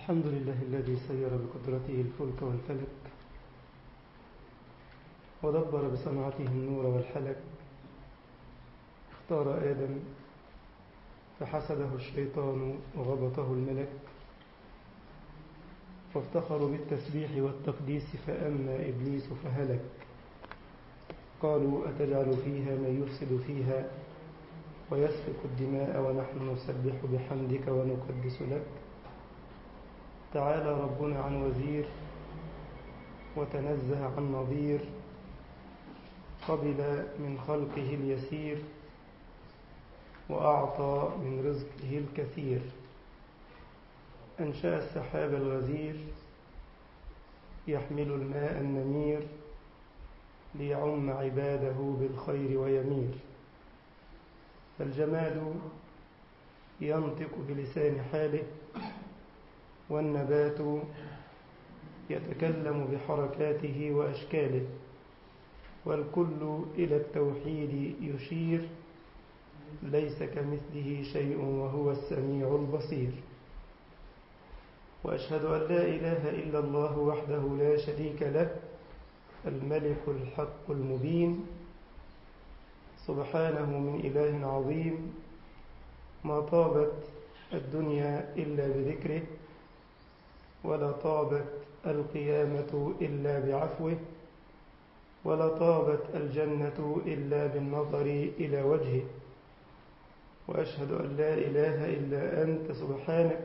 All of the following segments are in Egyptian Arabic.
الحمد لله الذي سير بقدرته الفلك والفلك ودبر بصنعته النور والحلك اختار آدم فحسده الشيطان وغبطه الملك وافتخروا بالتسبيح والتقديس فأما إبليس فهلك قالوا أتجعل فيها من يفسد فيها ويسفك الدماء ونحن نسبح بحمدك ونقدس لك تعالى ربنا عن وزير وتنزه عن نظير قبل من خلقه اليسير وأعطى من رزقه الكثير أنشأ السحاب الغزير يحمل الماء النمير ليعم عباده بالخير ويمير فالجماد ينطق بلسان حاله والنبات يتكلم بحركاته وأشكاله والكل إلى التوحيد يشير ليس كمثله شيء وهو السميع البصير وأشهد أن لا إله إلا الله وحده لا شريك له الملك الحق المبين سبحانه من إله عظيم ما طابت الدنيا إلا بذكره ولا طابت القيامة إلا بعفوه ولا طابت الجنة إلا بالنظر إلى وجهه وأشهد أن لا إله إلا أنت سبحانك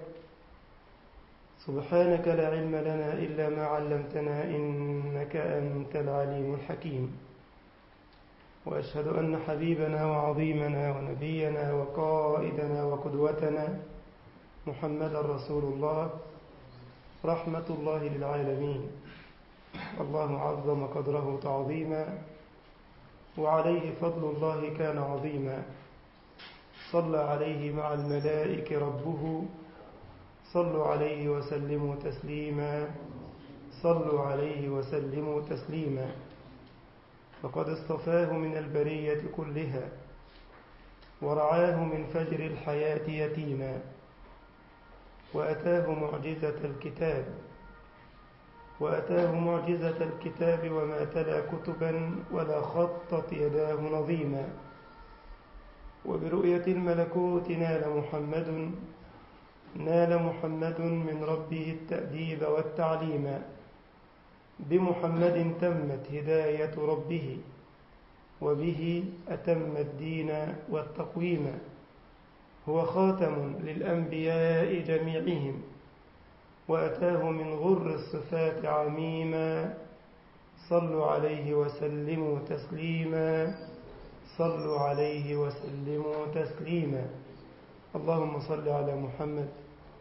سبحانك لا علم لنا إلا ما علمتنا إنك أنت العليم الحكيم وأشهد أن حبيبنا وعظيمنا ونبينا وقائدنا وقدوتنا محمد رسول الله رحمة الله للعالمين الله عظم قدره تعظيما وعليه فضل الله كان عظيما صلى عليه مع الملائكة ربه صلوا عليه وسلموا تسليما صلوا عليه وسلموا تسليما فقد اصطفاه من البرية كلها ورعاه من فجر الحياة يتيما وأتاه معجزة الكتاب وأتاه معجزة الكتاب وما تلا كتبا ولا خطت يداه نظيما وبرؤية الملكوت نال محمد نال محمد من ربه التأديب والتعليم بمحمد تمت هداية ربه وبه أتم الدين والتقويم هو خاتم للأنبياء جميعهم وأتاه من غر الصفات عميما صلوا عليه وسلموا تسليما صلوا عليه وسلموا تسليما اللهم صل على محمد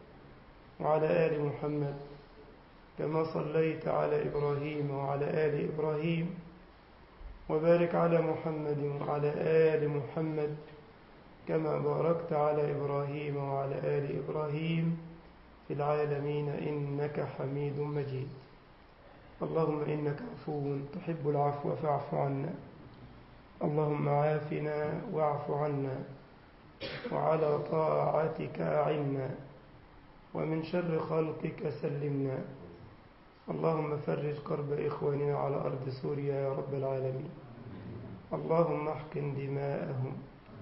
وعلى آل محمد كما صليت على إبراهيم وعلى آل إبراهيم وبارك على محمد وعلى آل محمد كما باركت على إبراهيم وعلى آل إبراهيم في العالمين إنك حميد مجيد اللهم إنك عفو تحب العفو فاعف عنا اللهم عافنا واعف عنا وعلى طاعتك أعنا ومن شر خلقك سلمنا اللهم فرج كرب إخواننا على أرض سوريا يا رب العالمين اللهم احقن دماءهم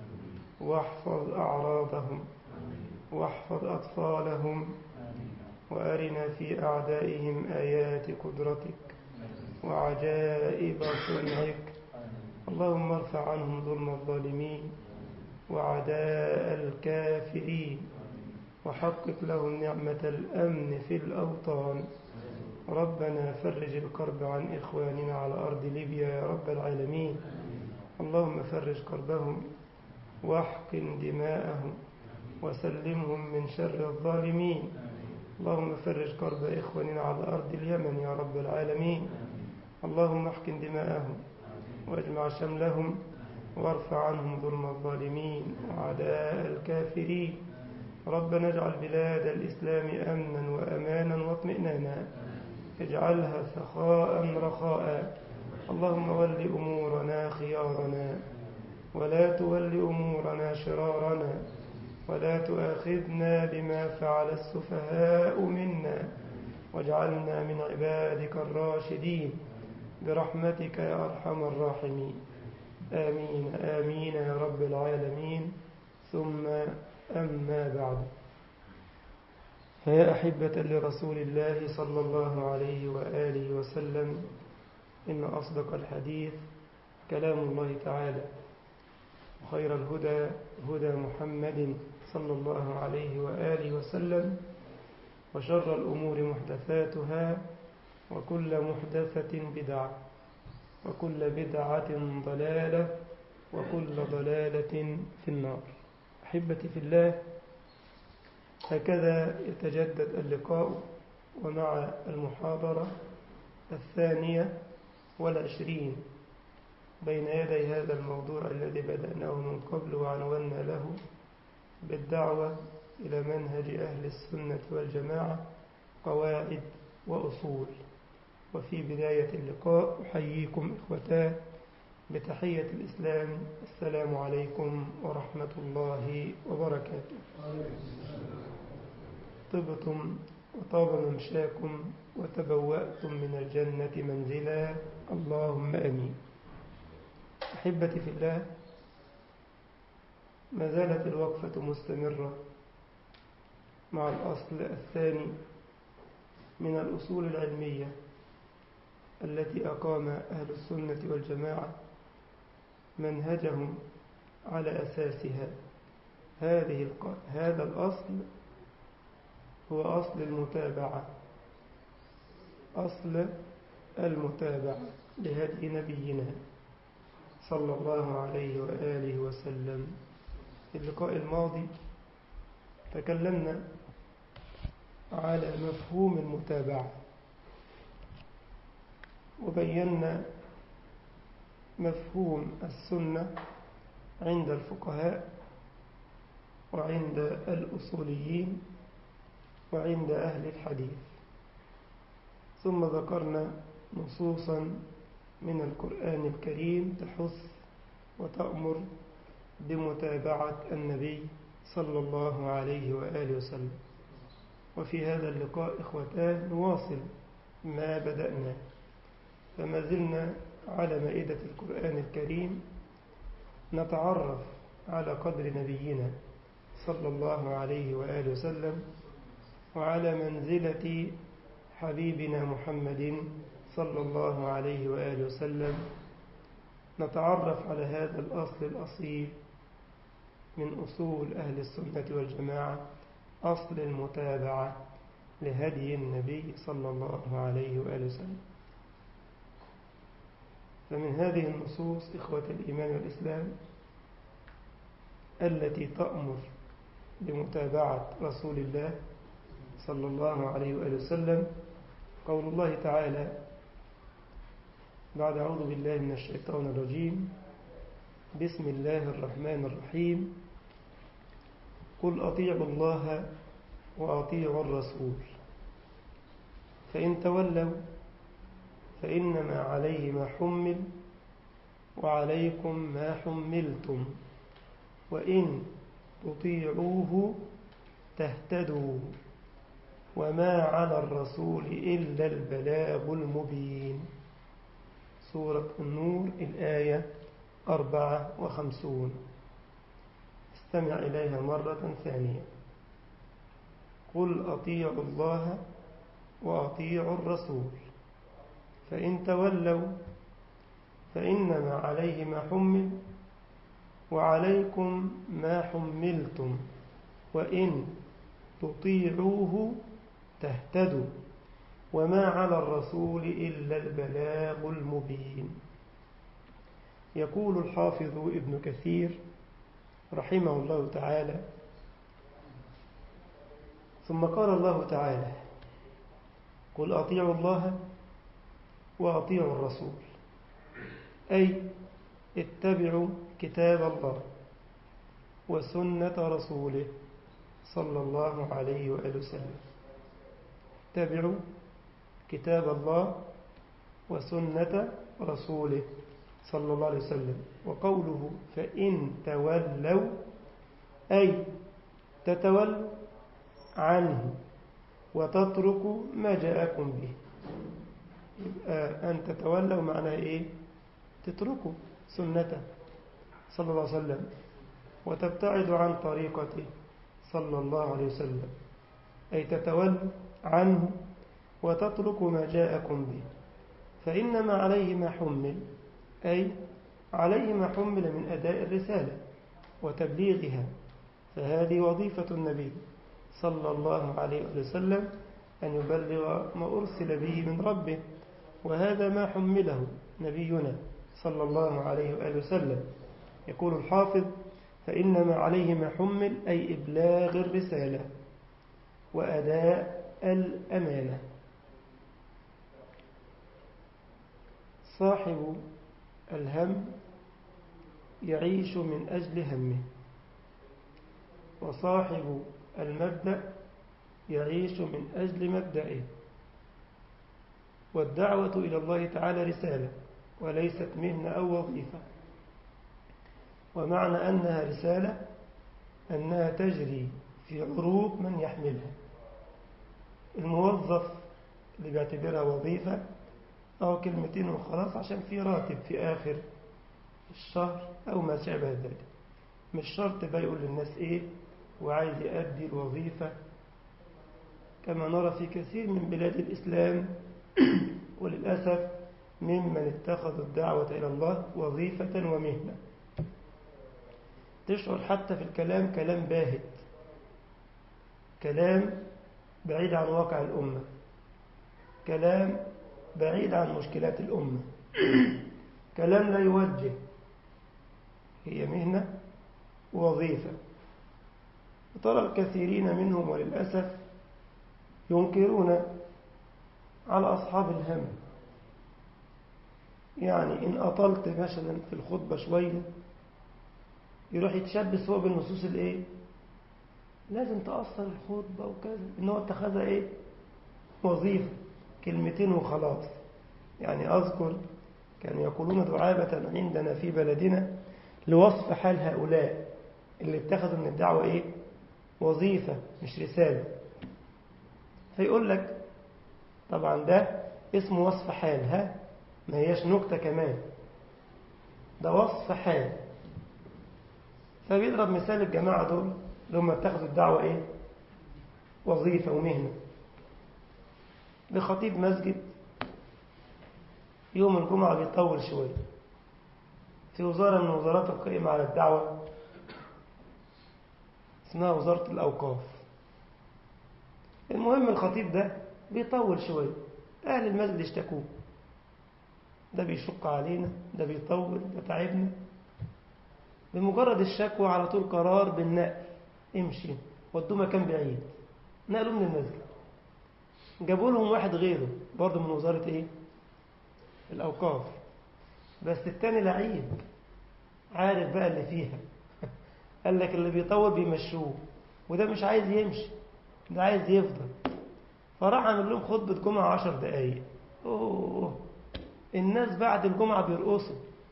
واحفظ أعراضهم واحفظ أطفالهم وأرنا في أعدائهم آيات قدرتك وعجائب صنعك اللهم ارفع عنهم ظلم الظالمين وعداء الكافرين وحقق لهم نعمة الأمن في الأوطان ربنا فرج الكرب عن إخواننا على أرض ليبيا يا رب العالمين اللهم فرج كربهم واحقن دماءهم وسلمهم من شر الظالمين اللهم فرج كرب إخواننا على أرض اليمن يا رب العالمين اللهم احقن دماءهم واجمع شملهم وارفع عنهم ظلم الظالمين وعداء الكافرين ربنا اجعل بلاد الإسلام أمنا وأمانا واطمئنانا اجعلها سخاء رخاء اللهم ول أمورنا خيارنا ولا تول أمورنا شرارنا ولا تؤاخذنا بما فعل السفهاء منا واجعلنا من عبادك الراشدين برحمتك يا أرحم الراحمين آمين آمين يا رب العالمين ثم أما بعد فيا أحبة لرسول الله صلى الله عليه وآله وسلم إن أصدق الحديث كلام الله تعالى وخير الهدى هدى محمد صلى الله عليه وآله وسلم وشر الأمور محدثاتها وكل محدثة بدعة وكل بدعة ضلالة وكل ضلالة في النار أحبتي في الله هكذا يتجدد اللقاء ومع المحاضرة الثانية والعشرين بين يدي هذا الموضوع الذي بدأناه من قبل وعنونا له بالدعوة إلى منهج أهل السنة والجماعة قواعد وأصول وفي بداية اللقاء أحييكم إخوتاه بتحية الإسلام السلام عليكم ورحمة الله وبركاته طبتم وطاب ممشاكم وتبوأتم من الجنة منزلا اللهم أمين أحبتي في الله ما زالت الوقفة مستمرة مع الأصل الثاني من الأصول العلمية التي أقام أهل السنة والجماعة منهجهم على أساسها هذه الق... هذا الأصل هو أصل المتابعة أصل المتابعة لهدي نبينا صلى الله عليه وآله وسلم في اللقاء الماضي تكلمنا على مفهوم المتابعة وبينا مفهوم السنة عند الفقهاء وعند الأصوليين وعند أهل الحديث ثم ذكرنا نصوصا من القرآن الكريم تحث وتأمر بمتابعة النبي صلى الله عليه وآله وسلم وفي هذا اللقاء إخوتان نواصل ما بدأنا فما زلنا على مائدة القرآن الكريم نتعرف على قدر نبينا صلى الله عليه وآله وسلم وعلى منزلة حبيبنا محمد صلى الله عليه وآله وسلم نتعرف على هذا الأصل الأصيل من أصول أهل السنة والجماعة أصل المتابعة لهدي النبي صلى الله عليه وآله وسلم فمن هذه النصوص إخوة الإيمان والإسلام التي تأمر بمتابعة رسول الله صلى الله عليه وآله وسلم قول الله تعالى بعد أعوذ بالله من الشيطان الرجيم بسم الله الرحمن الرحيم قل أطيعوا الله وأطيعوا الرسول فإن تولوا فإنما عليه ما حمل وعليكم ما حملتم وإن تطيعوه تهتدوا وما على الرسول إلا البلاغ المبين سورة النور الآية أربعة وخمسون استمع إليها مرة ثانية قل أطيعوا الله وأطيعوا الرسول فإن تولوا فإنما عليه ما حمل وعليكم ما حملتم وإن تطيعوه تهتدوا وما على الرسول إلا البلاغ المبين يقول الحافظ ابن كثير رحمه الله تعالى ثم قال الله تعالى قل أطيعوا الله وأطيعوا الرسول أي اتبعوا كتاب الله وسنة رسوله صلى الله عليه وآله وسلم اتبعوا كتاب الله وسنة رسوله صلى الله عليه وسلم وقوله فإن تولوا أي تتولوا عنه وتترك ما جاءكم به يبقى أن تتولوا معناها إيه تتركوا سنته صلى الله عليه وسلم وتبتعدوا عن طريقته صلى الله عليه وسلم أي تتولوا عنه وتتركوا ما جاءكم به فإنما عليه ما حمل أي عليه ما حمل من أداء الرسالة وتبليغها فهذه وظيفة النبي صلى الله عليه وسلم أن يبلغ ما أرسل به من ربه وهذا ما حمله نبينا صلى الله عليه وآله وسلم يقول الحافظ فإنما عليه ما حمل أي إبلاغ الرسالة وأداء الأمانة صاحب الهم يعيش من أجل همه وصاحب المبدأ يعيش من أجل مبدئه والدعوة إلى الله تعالى رسالة وليست مهنة أو وظيفة ومعنى أنها رسالة أنها تجري في عروق من يحملها الموظف اللي بيعتبرها وظيفة أو كلمتين وخلاص عشان في راتب في آخر الشهر أو ما شابه ذلك مش شرط بقى يقول للناس إيه وعايز يؤدي الوظيفة كما نرى في كثير من بلاد الإسلام وللأسف ممن اتخذوا الدعوة إلى الله وظيفة ومهنة تشعر حتى في الكلام كلام باهت كلام بعيد عن واقع الأمة كلام بعيد عن مشكلات الأمة كلام لا يوجه هي مهنة ووظيفة وترى الكثيرين منهم وللأسف ينكرون على أصحاب الهم يعني إن أطلت مثلا في الخطبة شوية يروح يتشبث هو بالنصوص الإيه لازم تأثر الخطبة وكذا إن هو اتخذها إيه وظيفة كلمتين وخلاص يعني أذكر كانوا يقولون دعابة عندنا في بلدنا لوصف حال هؤلاء اللي اتخذوا من الدعوة إيه وظيفة مش رسالة فيقول لك طبعا ده اسمه وصف حال ها ما هياش نكتة كمان ده وصف حال فبيضرب مثال الجماعة دول اللي هم اتخذوا الدعوة ايه وظيفة ومهنة لخطيب مسجد يوم الجمعة بيطول شوية في وزارة من وزارات القائمة على الدعوة اسمها وزارة الأوقاف المهم الخطيب ده بيطول شوية أهل المسجد اشتكوه ده بيشق علينا ده بيطول ده تعبنا بمجرد الشكوى على طول قرار بالنقل امشي ودوه مكان بعيد نقلوه من المسجد جابوا لهم واحد غيره برضه من وزارة ايه الأوقاف بس التاني لعيب عارف بقى اللي فيها قال لك اللي بيطول بيمشوه وده مش عايز يمشي ده عايز يفضل فراح عامل لهم خطبة جمعة عشر دقايق أوه الناس بعد الجمعة بيرقصوا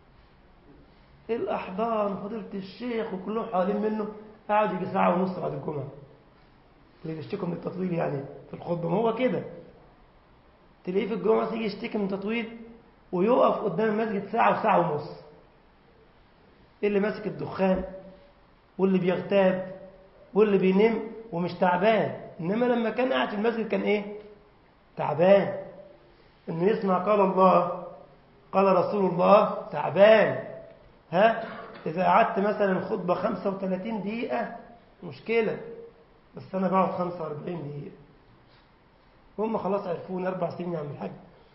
الأحضان فضيلة الشيخ وكلهم حوالين منه قعد يجي ساعة ونص بعد الجمعة اللي بيشتكوا من التطويل يعني في الخطبة ما هو كده تلاقيه في الجمعة يجي يشتكي من تطويل ويقف قدام المسجد ساعة وساعة ونص اللي ماسك الدخان واللي بيغتاب واللي بينام ومش تعبان إنما لما كان قاعد في المسجد كان إيه تعبان إنه يسمع قال الله قال رسول الله تعبان ها إذا قعدت مثلا خطبة 35 دقيقة مشكلة بس أنا بقعد 45 دقيقة هم خلاص عرفوني أربع سنين يا عم الحاج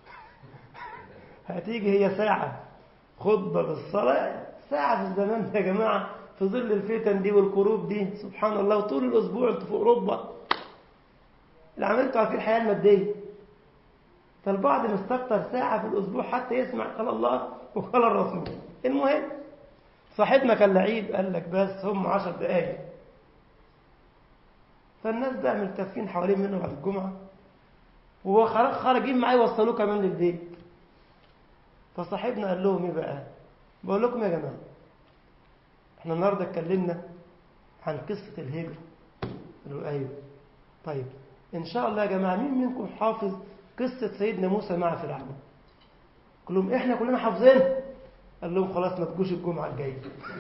هتيجي هي ساعة خطبة بالصلاة ساعة في الزمان ده يا جماعة في ظل الفتن دي والكروب دي سبحان الله وطول الأسبوع أنتوا في أوروبا اللي عملتوا في الحياة المادية فالبعض مستكتر ساعة في الأسبوع حتى يسمع قال الله وقال الرسول المهم صاحبنا كان لعيب قال لك بس هم عشر دقايق فالناس بقى ملتفين حوالين منه بعد الجمعة وهو خارجين معاه يوصلوه كمان للبيت فصاحبنا قال لهم ايه بقى بقول لكم يا جماعة احنا النهارده اتكلمنا عن قصة الهجرة قالوا أيوه طيب إن شاء الله يا جماعة مين منكم حافظ قصة سيدنا موسى مع فرعون كلهم إحنا كلنا حافظينها قال لهم خلاص ما تجوش الجمعة الجاية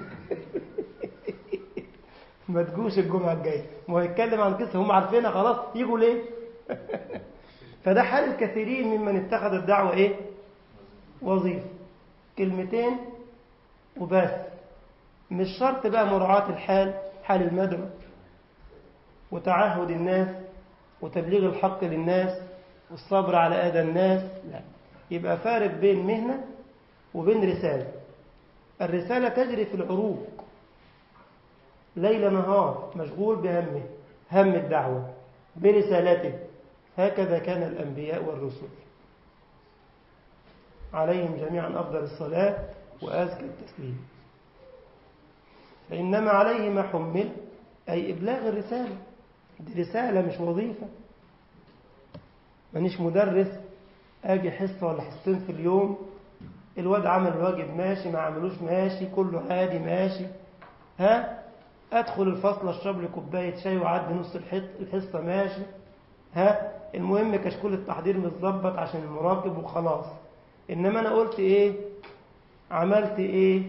ما تجوش الجمعة الجاية ما هو يتكلم عن قصة هم عارفينها خلاص يجوا ليه فده حال الكثيرين ممن اتخذ الدعوة ايه وظيفة كلمتين وبس مش شرط بقى مراعاة الحال حال المدعو وتعهد الناس وتبليغ الحق للناس والصبر على أذى الناس لا يبقى فارق بين مهنة وبين رسالة الرسالة تجري في العروق ليل نهار مشغول بهمه هم الدعوة برسالته هكذا كان الأنبياء والرسل عليهم جميعا أفضل الصلاة وأزكى التسليم فإنما عليه ما حمل أي إبلاغ الرسالة دي رسالة مش وظيفة مانيش مدرس أجي حصة ولا حصتين في اليوم الواد عمل الواجب ماشي ما عملوش ماشي كله عادي ماشي ها أدخل الفصل أشرب لي كوباية شاي وأعدي نص الحصة ماشي ها المهم كشكول التحضير متظبط عشان المراقب وخلاص إنما أنا قلت إيه عملت إيه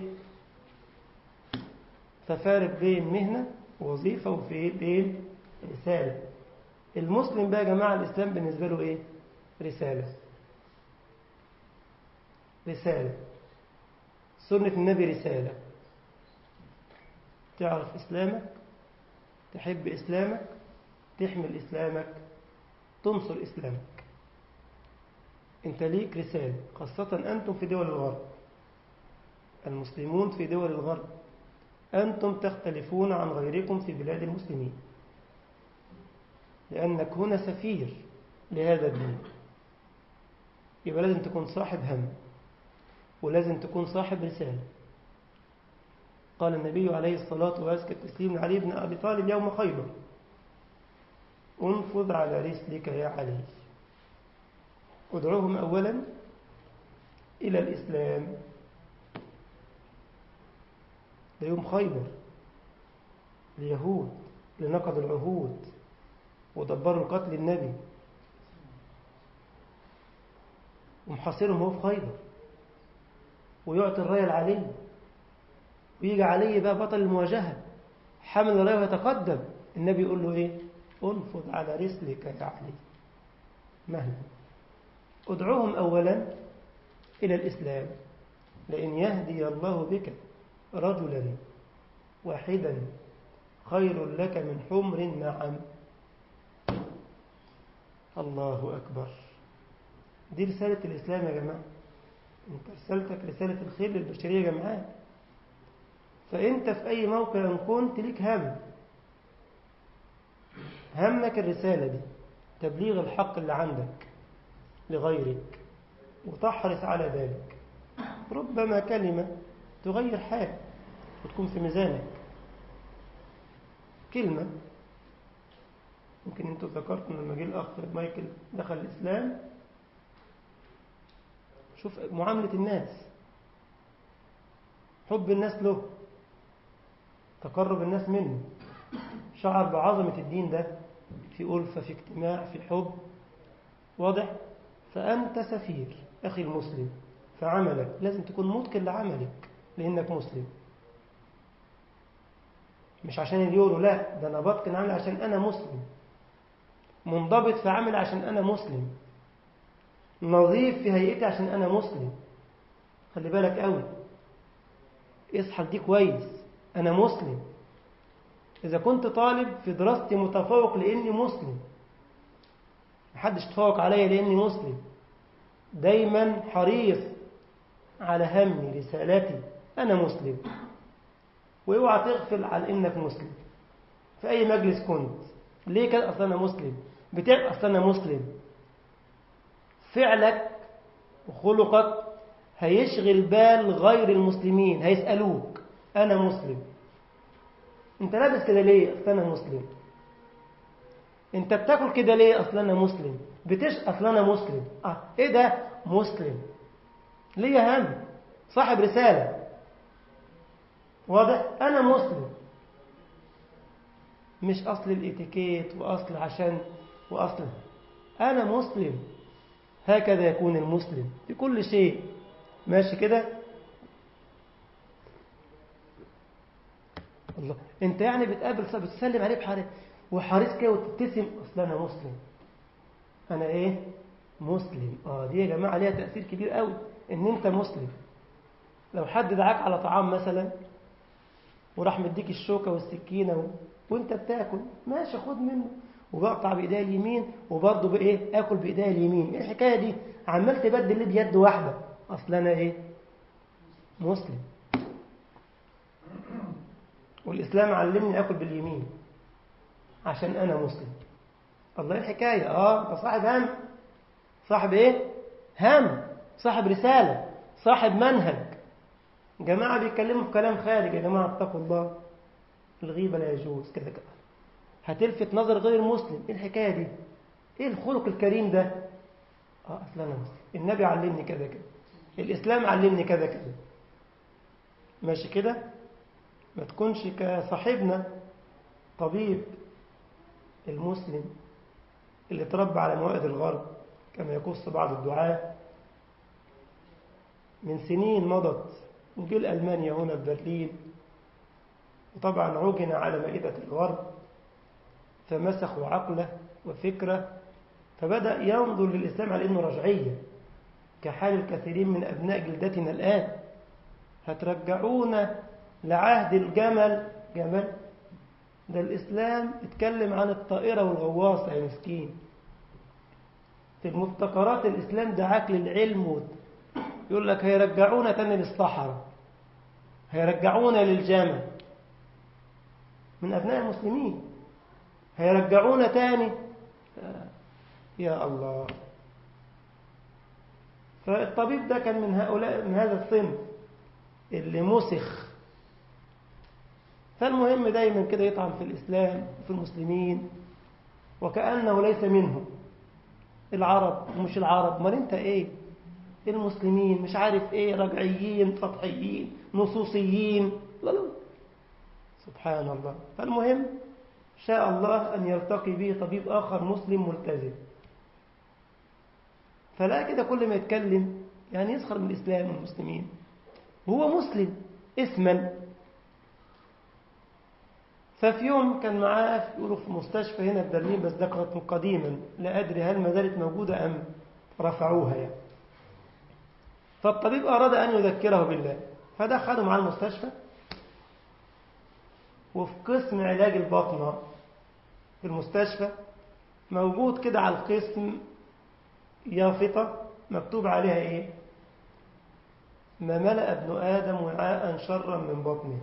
ففارق بين مهنة ووظيفة وفي بين رسالة المسلم بقى يا جماعة الإسلام بالنسبة له إيه رسالة رسالة سنة النبي رسالة تعرف إسلامك تحب إسلامك تحمل إسلامك تنصر إسلامك أنت ليك رسالة خاصة أنتم في دول الغرب المسلمون في دول الغرب أنتم تختلفون عن غيركم في بلاد المسلمين لأنك هنا سفير لهذا الدين يبقى لازم تكون صاحب هم ولازم تكون صاحب رسالة قال النبي عليه الصلاة وأزكى التسليم لعلي بن أبي طالب يوم خيبر انفض على رسلك يا علي ادعوهم أولا إلى الإسلام ده يوم خيبر اليهود اللي نقضوا العهود ودبروا قتل النبي ومحاصرهم هو في خيبر ويعطي الراية لعلي ويجي علي بقى بطل المواجهة حمل الراية ويتقدم النبي يقول له ايه انفض على رسلك يا علي مهلا ادعوهم أولا إلى الإسلام لأن يهدي الله بك رجلا واحدا خير لك من حمر النعم الله أكبر دي رسالة الإسلام يا جماعة انت رسالتك رسالة الخير للبشرية يا جماعة فانت في أي موقع كنت ليك هم همك الرسالة دي تبليغ الحق اللي عندك لغيرك وتحرص على ذلك ربما كلمة تغير حال وتكون في ميزانك كلمة يمكن انتوا ذكرتوا لما جه الأخ مايكل دخل الإسلام شوف معاملة الناس حب الناس له تقرب الناس منه شعر بعظمة الدين ده في ألفة في اجتماع في حب واضح فأنت سفير أخي المسلم فعملك لازم تكون متقن لعملك لأنك مسلم مش عشان اليورو لا ده أنا بتقن عملي عشان أنا مسلم منضبط في عملي عشان أنا مسلم نظيف في هيئتي عشان أنا مسلم خلي بالك قوي اصحى دي كويس أنا مسلم إذا كنت طالب في دراستي متفوق لأني مسلم محدش تفوق عليا لأني مسلم دايما حريص على همي رسالتي أنا مسلم واوعى تغفل على إنك مسلم في أي مجلس كنت ليه كده أصلا أنا مسلم بتعب أصلا أنا مسلم فعلك وخلقك هيشغل بال غير المسلمين هيسألوك أنا مسلم أنت لابس كده ليه أصلا أنا مسلم أنت بتاكل كده ليه أصلا أنا مسلم بتش أصلا أنا مسلم آه إيه ده مسلم ليه هم صاحب رسالة واضح أنا مسلم مش أصل الاتيكيت وأصل عشان وأصل أنا مسلم هكذا يكون المسلم في كل شيء ماشي كده الله انت يعني بتقابل صاحب بتسلم عليه بحريص وحريص كده وتبتسم اصل انا مسلم انا ايه مسلم اه دي يا جماعه ليها تاثير كبير قوي ان انت مسلم لو حد دعاك على طعام مثلا وراح مديك الشوكه والسكينه و... وانت بتاكل ماشي خد منه وبقطع بايديا اليمين وبرضه بايه اكل بايديا اليمين ايه الحكايه دي عمال تبدل ليه بيد واحده اصل انا ايه مسلم والاسلام علمني اكل باليمين عشان انا مسلم الله ايه الحكايه اه انت صاحب هم صاحب ايه هم صاحب رساله صاحب منهج جماعه بيتكلموا في كلام خارج يا جماعه اتقوا الله الغيبه لا يجوز كده كده هتلفت نظر غير المسلم ايه الحكايه دي ايه الخلق الكريم ده اه اصل انا مسلم النبي علمني كذا كده الاسلام علمني كذا كذا ماشي كده ما تكونش كصاحبنا طبيب المسلم اللي تربى على موائد الغرب كما يقص بعض الدعاة من سنين مضت وجه ألمانيا هنا في برلين وطبعا عجن على مائدة الغرب فمسخوا عقله وفكره فبدأ ينظر للإسلام على أنه رجعية كحال الكثيرين من أبناء جلدتنا الآن هترجعونا لعهد الجمل جمل ده الإسلام اتكلم عن الطائرة والغواصة يا مسكين في المفتقرات الإسلام دعاك للعلم يقول لك هيرجعونا تاني للصحراء هيرجعونا للجمل من أبناء المسلمين هيرجعونا تاني يا الله فالطبيب ده كان من هؤلاء من هذا الصنف اللي مسخ فالمهم دايما كده يطعن في الإسلام وفي المسلمين وكأنه ليس منه العرب ومش العرب ما انت ايه المسلمين مش عارف ايه رجعيين سطحيين نصوصيين لا لا سبحان الله فالمهم شاء الله أن يلتقي به طبيب آخر مسلم ملتزم فلا كده كل ما يتكلم يعني يسخر من الإسلام والمسلمين وهو مسلم اسما ففي يوم كان معاه يقولوا في مستشفى هنا في برلين بس ده كانت قديما لا أدري هل ما زالت موجودة أم رفعوها يعني فالطبيب أراد أن يذكره بالله فدخله مع المستشفى وفي قسم علاج البطنة في المستشفى موجود كده على القسم يافطة مكتوب عليها إيه ما ملأ ابن آدم وعاء شرا من بطنه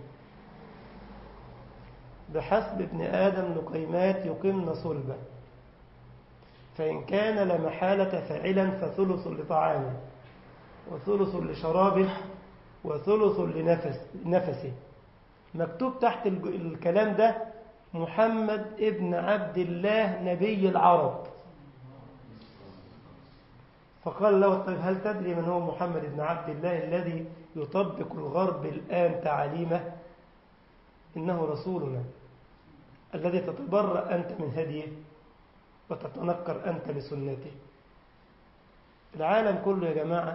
بحسب ابن آدم لقيمات يقمن صلبه فإن كان لمحالة فاعلا فثلث لطعامه وثلث لشرابه وثلث لنفس نفسه مكتوب تحت الكلام ده محمد ابن عبد الله نبي العرب فقال له طيب هل تدري من هو محمد بن عبد الله الذي يطبق الغرب الآن تعاليمه إنه رسولنا الذي تتبرأ أنت من هديه وتتنكر أنت لسنته العالم كله يا جماعة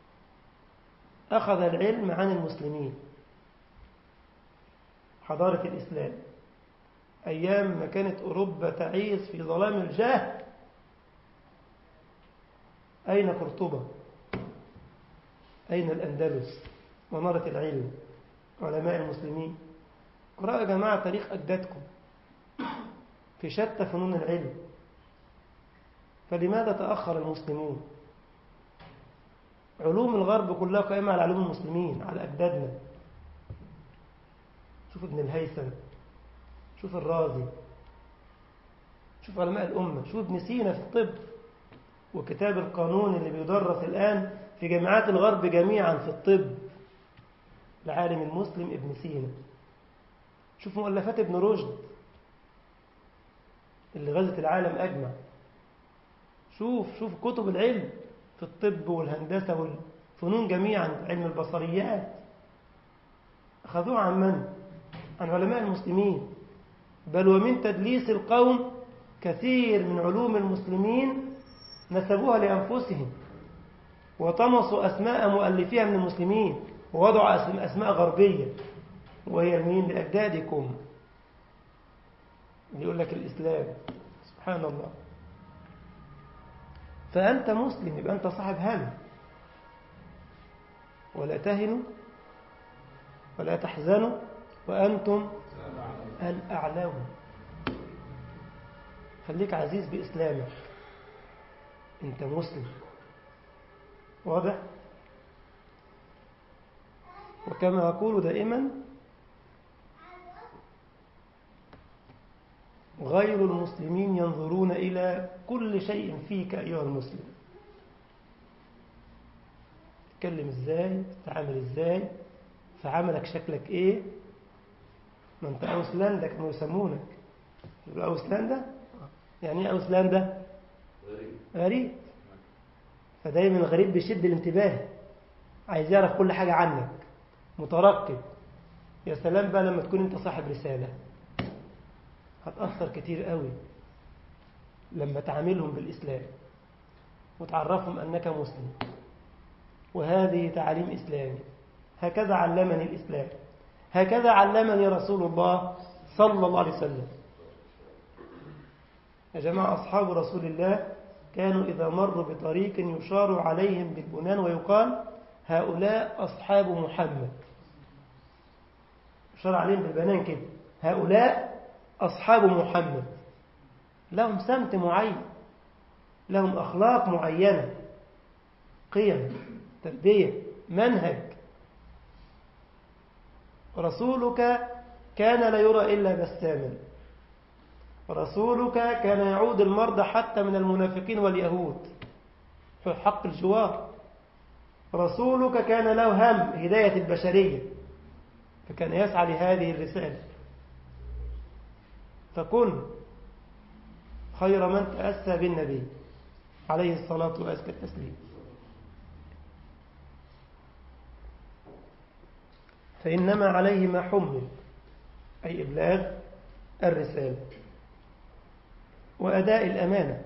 أخذ العلم عن المسلمين حضارة الإسلام أيام ما كانت أوروبا تعيش في ظلام الجهل أين قرطبة أين الأندلس منارة العلم علماء المسلمين قرأوا يا جماعة تاريخ أجدادكم في شتى فنون العلم فلماذا تأخر المسلمون علوم الغرب كلها قائمة على علوم المسلمين على أجدادنا شوف ابن الهيثم شوف الرازي شوف علماء الأمة شوف ابن سينا في الطب وكتاب القانون اللي بيدرس الآن في جامعات الغرب جميعا في الطب العالم المسلم ابن سينا شوف مؤلفات ابن رشد اللي غزت العالم أجمع شوف شوف كتب العلم في الطب والهندسة والفنون جميعا علم البصريات أخذوها عن من؟ عن علماء المسلمين بل ومن تدليس القوم كثير من علوم المسلمين نسبوها لأنفسهم وطمسوا أسماء مؤلفيها من المسلمين ووضعوا أسماء غربية وهي مين لأجدادكم يقول لك الإسلام سبحان الله فأنت مسلم يبقى أنت صاحب هم ولا تهنوا ولا تحزنوا وأنتم الأعلون خليك عزيز بإسلامك أنت مسلم واضح وكما أقول دائما غير المسلمين ينظرون إلى كل شيء فيك أيها المسلم تتكلم إزاي تتعامل إزاي في عملك شكلك إيه ما أنت أوسلندا كانوا يسمونك يبقى أوسلندا يعني إيه أوسلندا غريب غريب فدايما الغريب بيشد الانتباه عايز يعرف كل حاجة عنك مترقب يا سلام بقى لما تكون انت صاحب رسالة هتأثر كتير قوي لما تعاملهم بالإسلام وتعرفهم أنك مسلم وهذه تعاليم إسلامي هكذا علمني الإسلام هكذا علمني رسول الله صلى الله عليه وسلم يا جماعة أصحاب رسول الله كانوا إذا مروا بطريق يشار عليهم بالبنان ويقال هؤلاء أصحاب محمد يشار عليهم بالبنان كده هؤلاء أصحاب محمد لهم سمت معين لهم أخلاق معينة قيم تربية منهج رسولك كان لا يرى إلا بساما رسولك كان يعود المرضى حتى من المنافقين واليهود في حق الجوار رسولك كان له هم هداية البشرية فكان يسعى لهذه الرسالة فكن خير من تأسى بالنبي عليه الصلاة وأزكى التسليم فإنما عليه ما حمل أي إبلاغ الرسالة وأداء الأمانة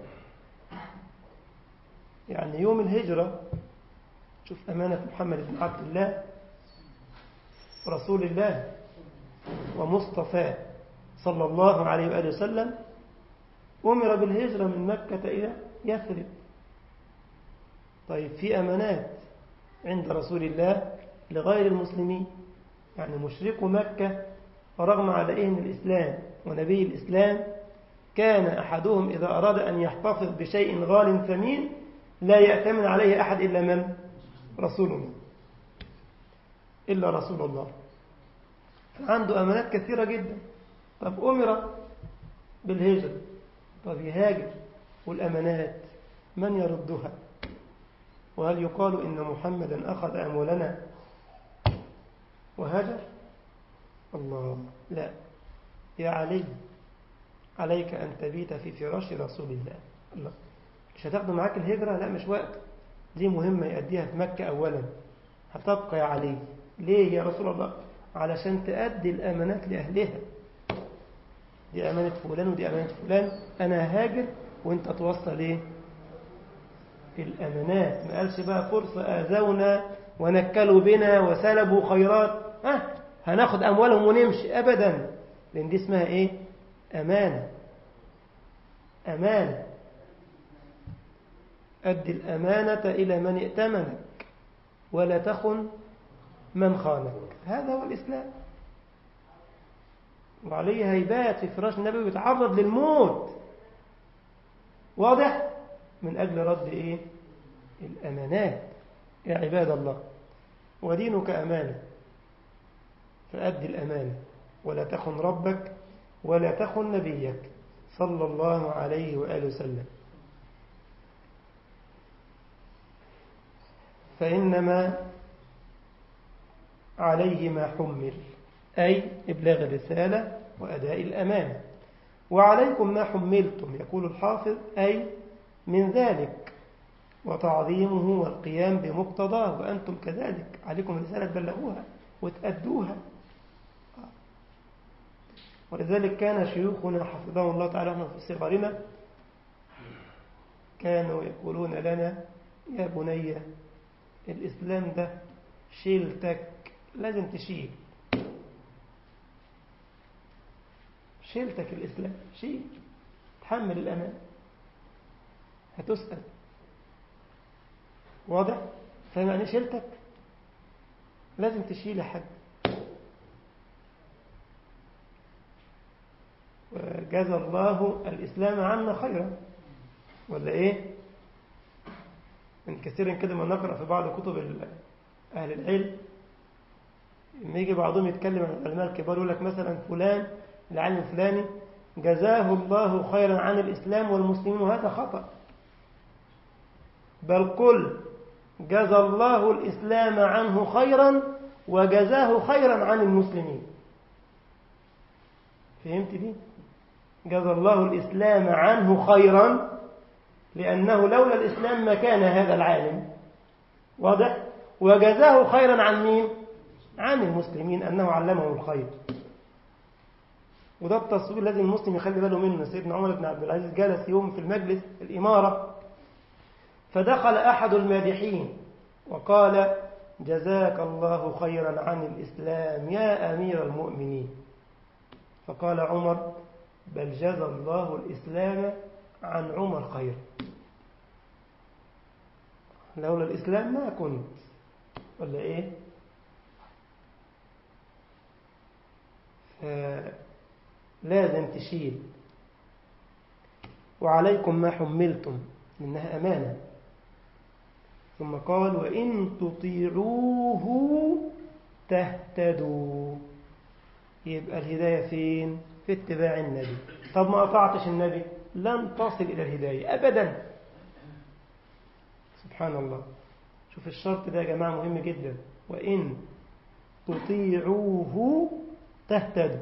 يعني يوم الهجرة شوف أمانة محمد بن عبد الله رسول الله ومصطفى صلى الله عليه وآله وسلم أمر بالهجرة من مكة إلى يثرب طيب في أمانات عند رسول الله لغير المسلمين يعني مشركو مكة رغم عليهم الإسلام ونبي الإسلام كان أحدهم إذا أراد أن يحتفظ بشيء غال ثمين لا يأتمن عليه أحد إلا من؟ رسول الله إلا رسول الله عنده أمانات كثيرة جدا طب أمر بالهجرة طب يهاجر والأمانات من يردها وهل يقال إن محمدا أخذ أموالنا وهاجر الله لا يا علي عليك أن تبيت في فراش رسول الله الله مش هتاخده معاك الهجرة لا مش وقت دي مهمة يأديها في مكة أولا هتبقى يا علي ليه يا رسول الله علشان تأدي الأمانات لأهلها دي أمانة فلان ودي أمانة فلان أنا هاجر وانت توصل ايه الأمانات ما قالش بقى فرصة آذونا ونكلوا بنا وسلبوا خيرات ها هناخد أموالهم ونمشي أبدا لأن دي اسمها إيه أمانة أمانة أدي الأمانة إلى من ائتمنك ولا تخن من خانك هذا هو الإسلام وعليه هيبات في فراش النبي ويتعرض للموت واضح من أجل رد إيه الأمانات يا عباد الله ودينك أمانة فأدي الأمانة ولا تخن ربك ولا تخن نبيك صلى الله عليه وآله وسلم فإنما عليه ما حمل أي إبلاغ الرسالة وأداء الأمانة وعليكم ما حملتم يقول الحافظ أي من ذلك وتعظيمه والقيام بمقتضاه وأنتم كذلك عليكم رسالة تبلغوها وتأدوها ولذلك كان شيوخنا حفظهم الله تعالى ونحن في صغرنا كانوا يقولون لنا يا بني الإسلام ده شيلتك لازم تشيل شيلتك الإسلام شيل تحمل الأمان هتسأل واضح فاهم يعني شيلتك لازم تشيل يا حاج وجزى الله الإسلام عنا خيرا ولا إيه من كثير كده ما نقرأ في بعض كتب أهل العلم لما يجي بعضهم يتكلم عن العلماء الكبار يقول لك مثلا فلان العالم الفلاني جزاه الله خيرا عن الإسلام والمسلمين وهذا خطأ بل قل جزى الله الإسلام عنه خيرا وجزاه خيرا عن المسلمين فهمت دي جزى الله الإسلام عنه خيرا لأنه لولا الإسلام ما كان هذا العالم واضح وجزاه خيرا عن مين عن المسلمين أنه علمه الخير وده التصوير الذي المسلم يخلي باله منه سيدنا عمر بن عبد العزيز جلس يوم في المجلس الإمارة فدخل أحد المادحين وقال جزاك الله خيرا عن الإسلام يا أمير المؤمنين فقال عمر بل جزى الله الإسلام عن عمر خير لولا الإسلام ما كنت ولا إيه لازم تشيل وعليكم ما حملتم إنها أمانة ثم قال وإن تطيعوه تهتدوا يبقى الهداية فين في اتباع النبي طب ما أطعتش النبي لن تصل إلى الهداية أبدا سبحان الله شوف الشرط ده يا جماعة مهم جدا وإن تطيعوه تهتدوا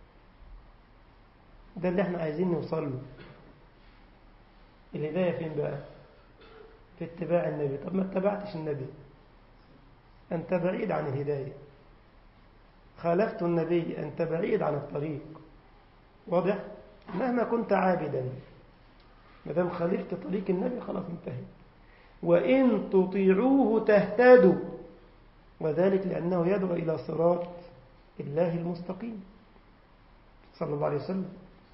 ده اللي احنا عايزين نوصل له الهداية فين بقى في اتباع النبي طب ما اتبعتش النبي أنت بعيد عن الهداية خالفت النبي أنت بعيد عن الطريق واضح مهما كنت عابدا ما دام خالفت طريق النبي خلاص انتهت وإن تطيعوه تهتدوا وذلك لأنه يدعو إلى صراط الله المستقيم صلى الله عليه وسلم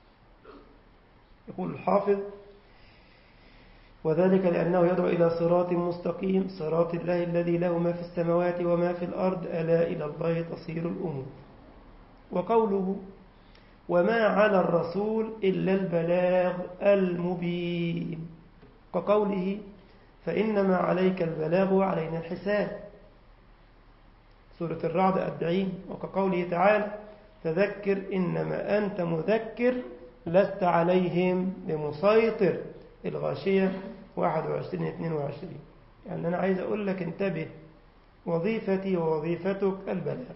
يقول الحافظ وذلك لأنه يدعو إلى صراط مستقيم صراط الله الذي له ما في السماوات وما في الأرض ألا إلى الله تصير الأمور وقوله وما على الرسول إلا البلاغ المبين كقوله فإنما عليك البلاغ وعلينا الحساب سورة الرعد أربعين وكقوله تعالى فذكر إنما أنت مذكر لست عليهم بمسيطر الغاشية 21 22 يعني أنا عايز أقول لك انتبه وظيفتي ووظيفتك البلاغ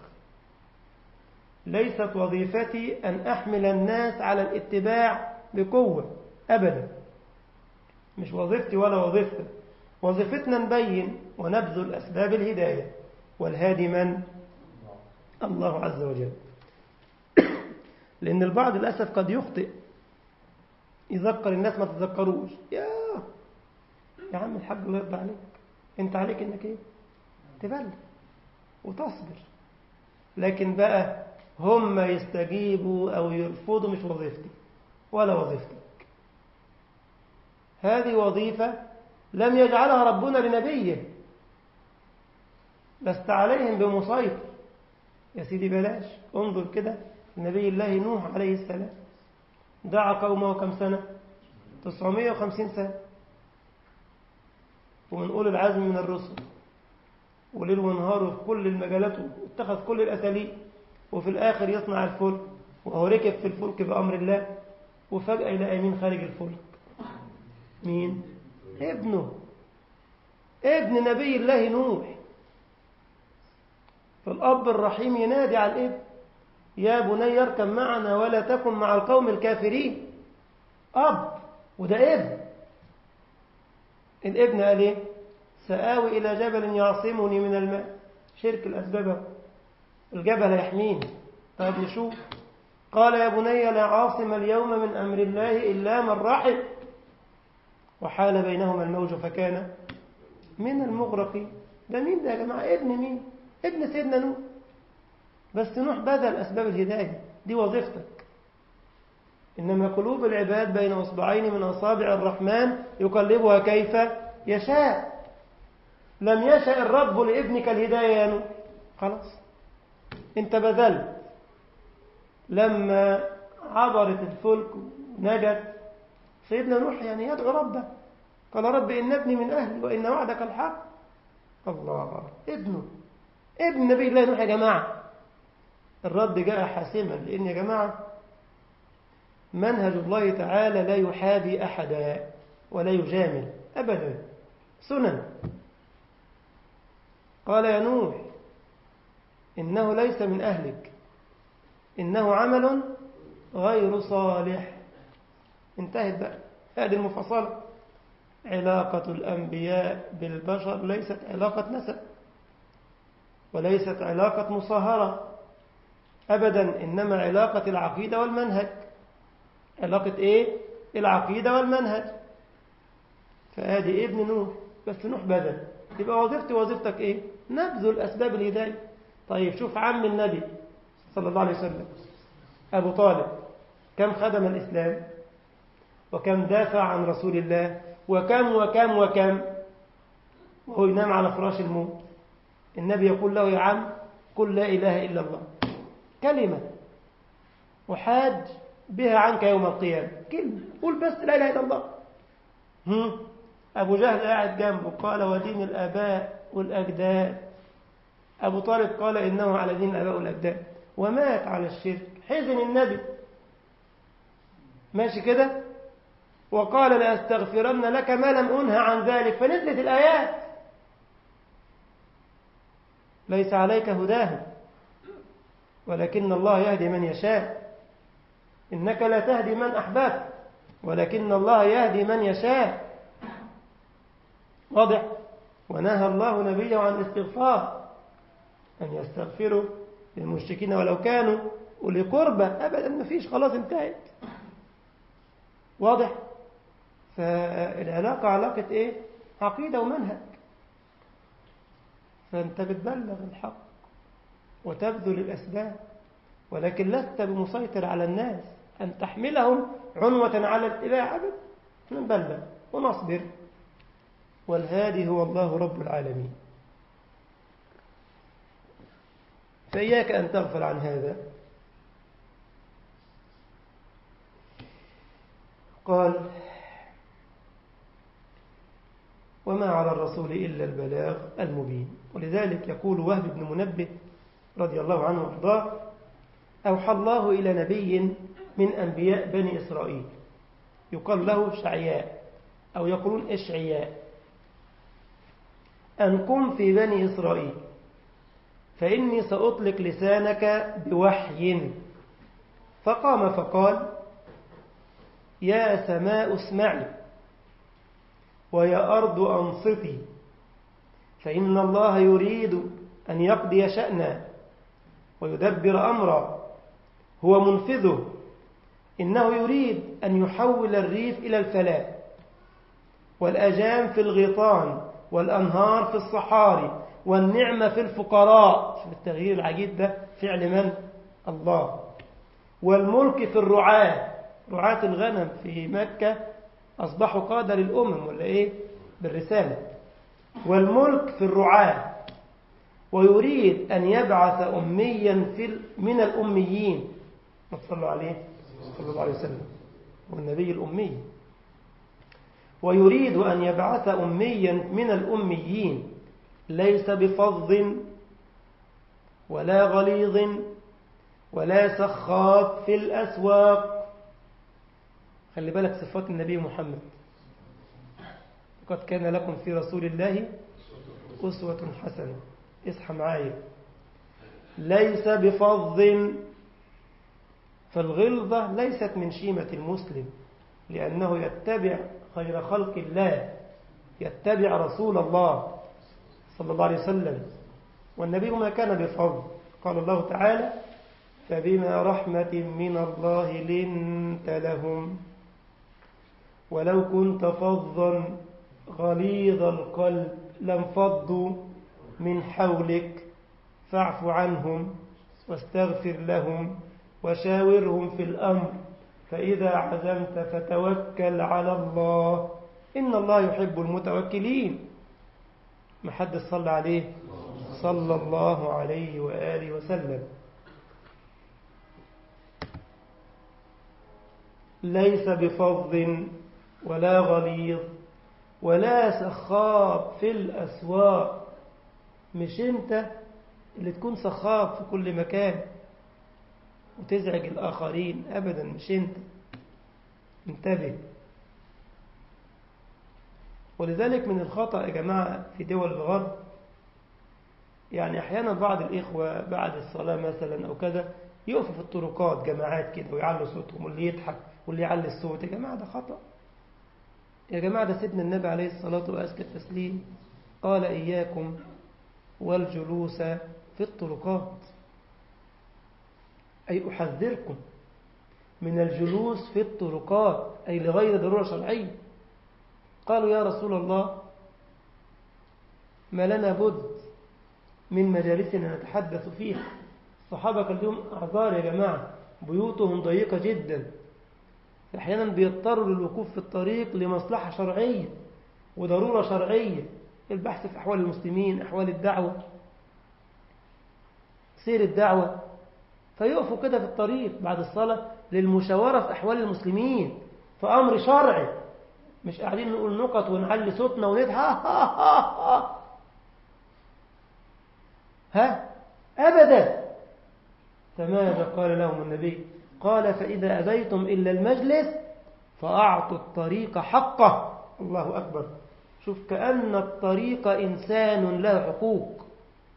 ليست وظيفتي أن أحمل الناس على الاتباع بقوة أبدا مش وظيفتي ولا وظيفتك وظيفتنا نبين ونبذل أسباب الهداية والهادي من؟ الله عز وجل لأن البعض للأسف قد يخطئ يذكر الناس ما تذكروش يا يا عم الحاج الله يرضى عليك انت عليك انك ايه تبلغ وتصبر لكن بقى هم يستجيبوا او يرفضوا مش وظيفتي ولا وظيفتك هذه وظيفة لم يجعلها ربنا لنبيه لست عليهم بمسيطر يا سيدي بلاش انظر كده نبي الله نوح عليه السلام دعا قومه كم سنة 950 سنة ومن أولي العزم من الرسل وليل ونهار في كل المجالات واتخذ كل الأساليب وفي الآخر يصنع الفلك وهو ركب في الفلك بأمر الله وفجأة يلاقي مين خارج الفلك مين ابنه ابن نبي الله نوح فالأب الرحيم ينادي على الابن يا بني اركب معنا ولا تكن مع القوم الكافرين أب وده ابن الابن قال ايه سآوي إلى جبل يعصمني من الماء شرك الأسباب الجبل يحميني طيب نشوف قال يا بني لا عاصم اليوم من أمر الله إلا من رحم وحال بينهما الموج فكان من المغرقين ده مين ده يا جماعة ابن مين ابن سيدنا نوح بس نوح بذل أسباب الهداية دي وظيفتك إنما قلوب العباد بين أصبعين من أصابع الرحمن يقلبها كيف يشاء لم يشاء الرب لابنك الهداية يا نوح خلاص انت بذلت لما عبرت الفلك ونجت سيدنا نوح يعني يدعو ربه قال رب إن ابني من أهلي وإن وعدك الحق الله ابنه ابن نبي الله نوح يا جماعة الرد جاء حاسما لأن يا جماعة منهج الله تعالى لا يحابي أحدا ولا يجامل أبدا سنن قال يا نوح إنه ليس من أهلك إنه عمل غير صالح انتهت بقى هذه المفصلة علاقة الأنبياء بالبشر ليست علاقة نسب وليست علاقة مصاهرة أبدا إنما علاقة العقيدة والمنهج علاقة إيه؟ العقيدة والمنهج فهذه ابن نوح بس نوح بدل يبقى وظيفتي وظيفتك إيه؟ نبذل أسباب الهداية طيب شوف عم النبي صلى الله عليه وسلم أبو طالب كم خدم الإسلام وكم دافع عن رسول الله وكم وكم وكم وهو ينام على فراش الموت النبي يقول له يا عم قل لا إله إلا الله كلمة وحاج بها عنك يوم القيامة كلمة قول بس لا إله إلا الله هم؟ أبو جهل قاعد جنبه قال ودين الآباء والأجداد أبو طالب قال إنه على دين الآباء والأجداد ومات على الشرك حزن النبي ماشي كده وقال لأستغفرن لك ما لم أنهى عن ذلك فنزلت الآيات ليس عليك هداهم ولكن الله يهدي من يشاء إنك لا تهدي من أحببت ولكن الله يهدي من يشاء واضح ونهى الله نبيه عن الاستغفار أن يستغفروا للمشركين ولو كانوا أولي قربى أبدا ما فيش خلاص انتهت واضح فالعلاقة علاقة إيه عقيدة ومنهج فأنت بتبلغ الحق وتبذل الأسباب ولكن لست بمسيطر على الناس أن تحملهم عنوة على الاتباع أبدا نبلغ ونصبر والهادي هو الله رب العالمين فإياك أن تغفل عن هذا قال وما على الرسول إلا البلاغ المبين ولذلك يقول وهب بن منبه رضي الله عنه وارضاه أوحى الله إلى نبي من أنبياء بني إسرائيل يقال له شعياء أو يقولون إشعياء أن قم في بني إسرائيل فإني سأطلق لسانك بوحي فقام فقال يا سماء اسمعي ويا أرض أنصتي فإن الله يريد أن يقضي شأنا ويدبر أمرا هو منفذه إنه يريد أن يحول الريف إلى الفلاة والأجام في الغيطان والأنهار في الصحاري والنعمة في الفقراء في التغيير العجيب ده فعل من؟ الله والملك في الرعاة رعاة الغنم في مكة أصبحوا قادة للأمم ولا إيه؟ بالرسالة والملك في الرعاة ويريد أن يبعث أميا في من الأميين ما تصلوا عليه صلى الله عليه وسلم والنبي الأمي ويريد أن يبعث أميا من الأميين ليس بفظ ولا غليظ ولا سخاب في الأسواق خلي بالك صفات النبي محمد قد كان لكم في رسول الله أسوة حسنة اصحى معايا ليس بفظ فالغلظة ليست من شيمة المسلم لأنه يتبع خير خلق الله يتبع رسول الله صلى الله عليه وسلم والنبي ما كان بفضل قال الله تعالى فبما رحمة من الله لنت لهم ولو كنت فظا غليظ القلب لانفضوا من حولك فاعف عنهم واستغفر لهم وشاورهم في الأمر فإذا عزمت فتوكل على الله إن الله يحب المتوكلين ما حد صلى عليه صلى الله عليه وآله وسلم ليس بفظ ولا غليظ ولا سخاب في الأسواق مش انت اللي تكون سخاب في كل مكان وتزعج الآخرين أبدا مش انت انتبه ولذلك من الخطأ يا جماعة في دول الغرب يعني أحيانا بعض الإخوة بعد الصلاة مثلا أو كذا يقفوا في الطرقات جماعات كده ويعلوا صوتهم واللي يضحك واللي يعلي الصوت يا جماعة ده خطأ يا جماعة ده سيدنا النبي عليه الصلاة وأزكى التسليم قال إياكم والجلوس في الطرقات أي أحذركم من الجلوس في الطرقات أي لغير ضرورة شرعية قالوا يا رسول الله ما لنا بد من مجالسنا نتحدث فيها الصحابة كان لهم أعذار يا جماعة بيوتهم ضيقة جدا أحيانا بيضطروا للوقوف في الطريق لمصلحة شرعية وضرورة شرعية البحث في أحوال المسلمين أحوال الدعوة سير الدعوة فيقفوا كده في الطريق بعد الصلاة للمشاورة في أحوال المسلمين في أمر شرعي مش قاعدين نقول نقط ونعلي صوتنا ونضحك ها, ها, ها, ها أبدا فماذا قال لهم النبي قال فإذا أبيتم إلا المجلس فأعطوا الطريق حقه الله أكبر شوف كأن الطريق إنسان له حقوق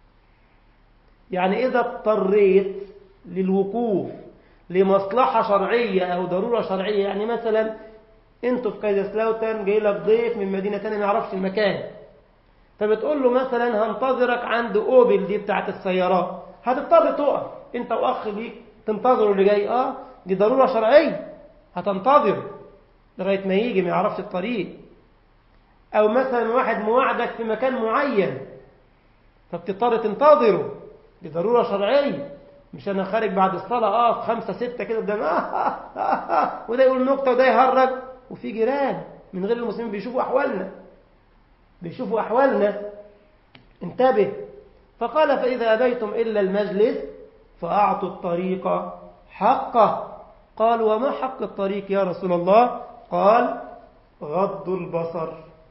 يعني إذا اضطريت للوقوف لمصلحة شرعية أو ضرورة شرعية يعني مثلا انتوا في كايزسلاوتن جاي لك ضيف من مدينة تانية ما يعرفش المكان فبتقول له مثلا هنتظرك عند اوبل دي بتاعت السيارات هتضطر تقف انت واخ ليك تنتظره اللي جاي اه دي ضرورة شرعية هتنتظر لغاية ما يجي ما يعرفش الطريق او مثلا واحد موعدك في مكان معين فبتضطر تنتظره دي ضرورة شرعية مش انا خارج بعد الصلاة اقف خمسة ستة كده قدام آه آه آه آه وده يقول نكتة وده يهرج وفي جيران من غير المسلمين بيشوفوا احوالنا بيشوفوا احوالنا انتبه فقال فإذا أبيتم إلا المجلس فأعطوا الطريق حقه قال وما حق الطريق يا رسول الله قال غض البصر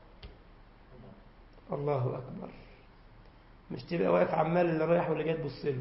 الله أكبر مش تبقى واقف عمال اللي رايح واللي جاي تبص له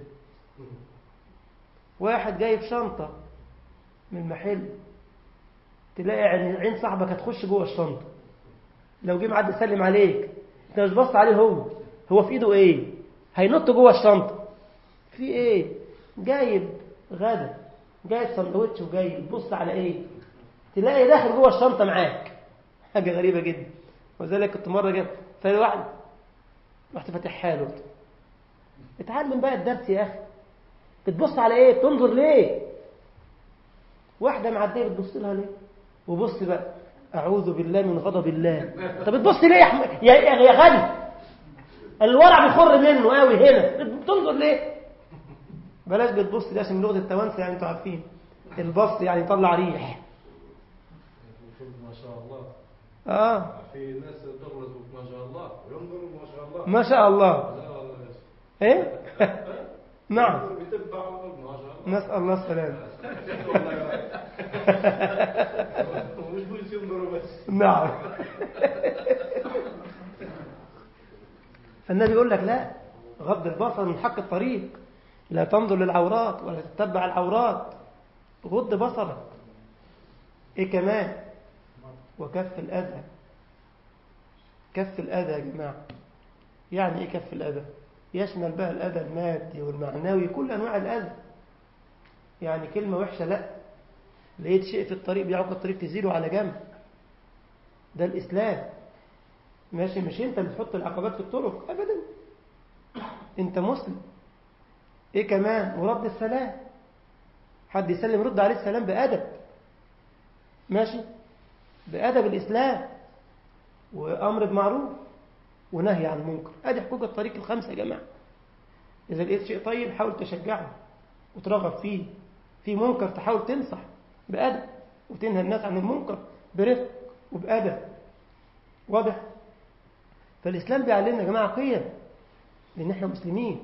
واحد جايب شنطة من المحل تلاقي عين صاحبك هتخش جوه الشنطة لو جه معدي يسلم عليك انت مش بص عليه هو هو في ايده ايه هينط جوه الشنطة في ايه جايب غدا جايب سندوتش وجاي تبص على ايه تلاقي داخل جوه الشنطة معاك حاجة غريبة جدا وذلك كنت مرة جايب فالواحد رحت فاتح حاله اتعلم بقى الدرس يا اخي بتبص على ايه بتنظر ليه واحدة معدية بتبص لها ليه وبص بقى أعوذ بالله من غضب الله طب بتبص ليه يا حم... يا يا غني الورع بيخر منه قوي هنا بتنظر ليه بلاش بتبص ليه عشان لغة التوانسة يعني انتوا عارفين البص يعني يطلع ريح ما شاء الله اه في ناس تغلط ما شاء الله وينظروا ما شاء الله ما شاء الله لا والله يا شيخ. ايه نعم ينظر بتبع ما شاء الله نسأل الله السلامة مش بس ينظروا بس نعم فالنبي يقول لك لا غض البصر من حق الطريق لا تنظر للعورات ولا تتبع العورات غض بصرك ايه كمان وكف الأذى كف الأذى يا جماعة يعني ايه كف الأذى يشمل بقى الأذى المادي والمعنوي كل أنواع الأذى يعني كلمة وحشة لا لقيت شيء في الطريق بيعوق الطريق تزيله على جنب ده الإسلام ماشي مش انت اللي تحط العقبات في الطرق أبدا انت مسلم ايه كمان ورد السلام حد يسلم رد عليه السلام بأدب ماشي بأدب الإسلام وأمر بمعروف ونهي عن منكر ادي حقوق الطريق الخمسة يا جماعة إذا لقيت شيء طيب حاول تشجعه وترغب فيه في منكر تحاول تنصح بأدب وتنهى الناس عن المنكر برفق وبأدب واضح فالإسلام بيعلمنا يا جماعة قيم لأن احنا مسلمين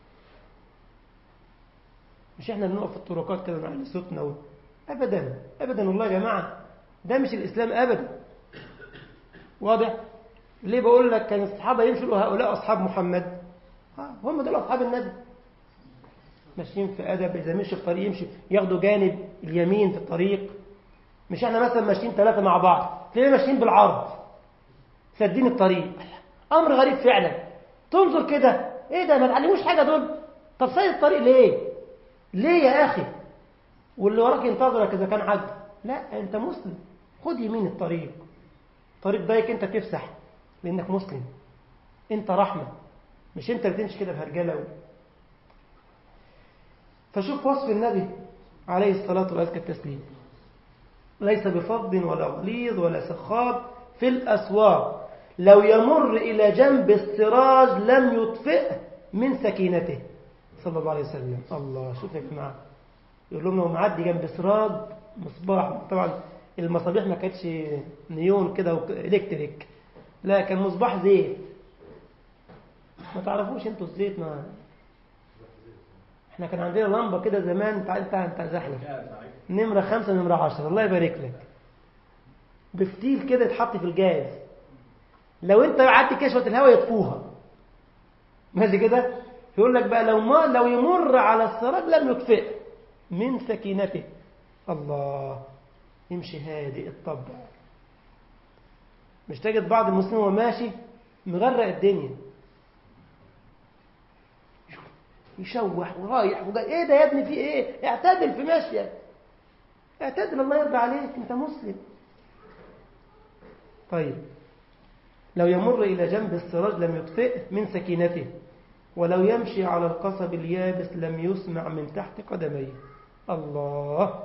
مش احنا بنقف في الطرقات كده ونعلي صوتنا و... أبدا أبدا والله يا جماعة ده مش الإسلام أبدا واضح ليه بقول لك كان الصحابة يمشوا هؤلاء أصحاب محمد هم دول أصحاب النبي ماشيين في أدب إذا مشوا في طريق يمشي ياخدوا جانب اليمين في الطريق مش احنا مثلا ماشيين ثلاثة مع بعض تلاقينا ماشيين بالعرض سادين الطريق أمر غريب فعلا تنظر كده إيه ده ما تعلموش حاجة دول طب سيد الطريق ليه ليه يا أخي واللي وراك ينتظرك إذا كان عدل لا أنت مسلم خد يمين الطريق طريق ضيق أنت تفسح لأنك مسلم أنت رحمة مش أنت اللي تمشي كده بهرجلة فشوف وصف النبي عليه الصلاة والسلام التسليم ليس بفض ولا غليظ ولا سخاب في الأسواق لو يمر إلى جنب السراج لم يطفئه من سكينته صلى الله عليه وسلم الله شوف يا جماعة يقول لهم لو معدي جنب سراج مصباح طبعا المصابيح ما كانتش نيون كده الكتريك لا كان مصباح زيت ما تعرفوش انتوا الزيت ما احنا كان عندنا لمبه كده زمان انت انت انت زحلف نمره خمسة نمره عشرة الله يبارك لك بفتيل كده يتحط في الجاز لو انت قعدت كشفة الهواء يطفوها ماشي كده يقول لك بقى لو ما لو يمر على السراج لم يطفئ من سكينته الله يمشي هادئ الطبع مش تجد بعض المسلمين وهو ماشي مغرق الدنيا يشوح ورايح وقال ايه ده يا ابني في ايه اعتدل في ماشية اعتدل الله يرضى عليك انت مسلم طيب لو يمر إلى جنب السراج لم يطفئه من سكينته ولو يمشي على القصب اليابس لم يسمع من تحت قدميه الله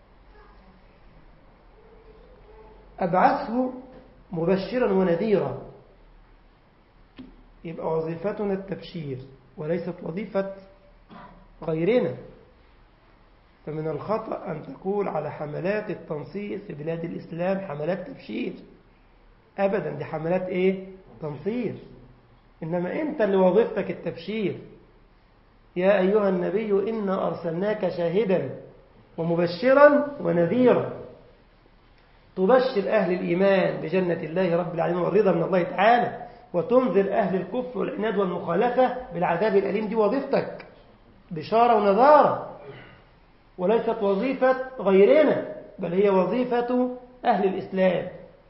أبعثه مبشرا ونذيرا يبقى وظيفتنا التبشير وليست وظيفة غيرنا فمن الخطأ أن تقول على حملات التنصير في بلاد الإسلام حملات تبشير أبدا دي حملات إيه؟ تنصير إنما أنت اللي وظيفتك التبشير يا أيها النبي إنا أرسلناك شاهدا ومبشرا ونذيرا تبشر أهل الإيمان بجنة الله رب العالمين والرضا من الله تعالى وتنذر أهل الكفر والعناد والمخالفة بالعذاب الأليم دي وظيفتك بشارة ونذارة وليست وظيفة غيرنا بل هي وظيفة أهل الإسلام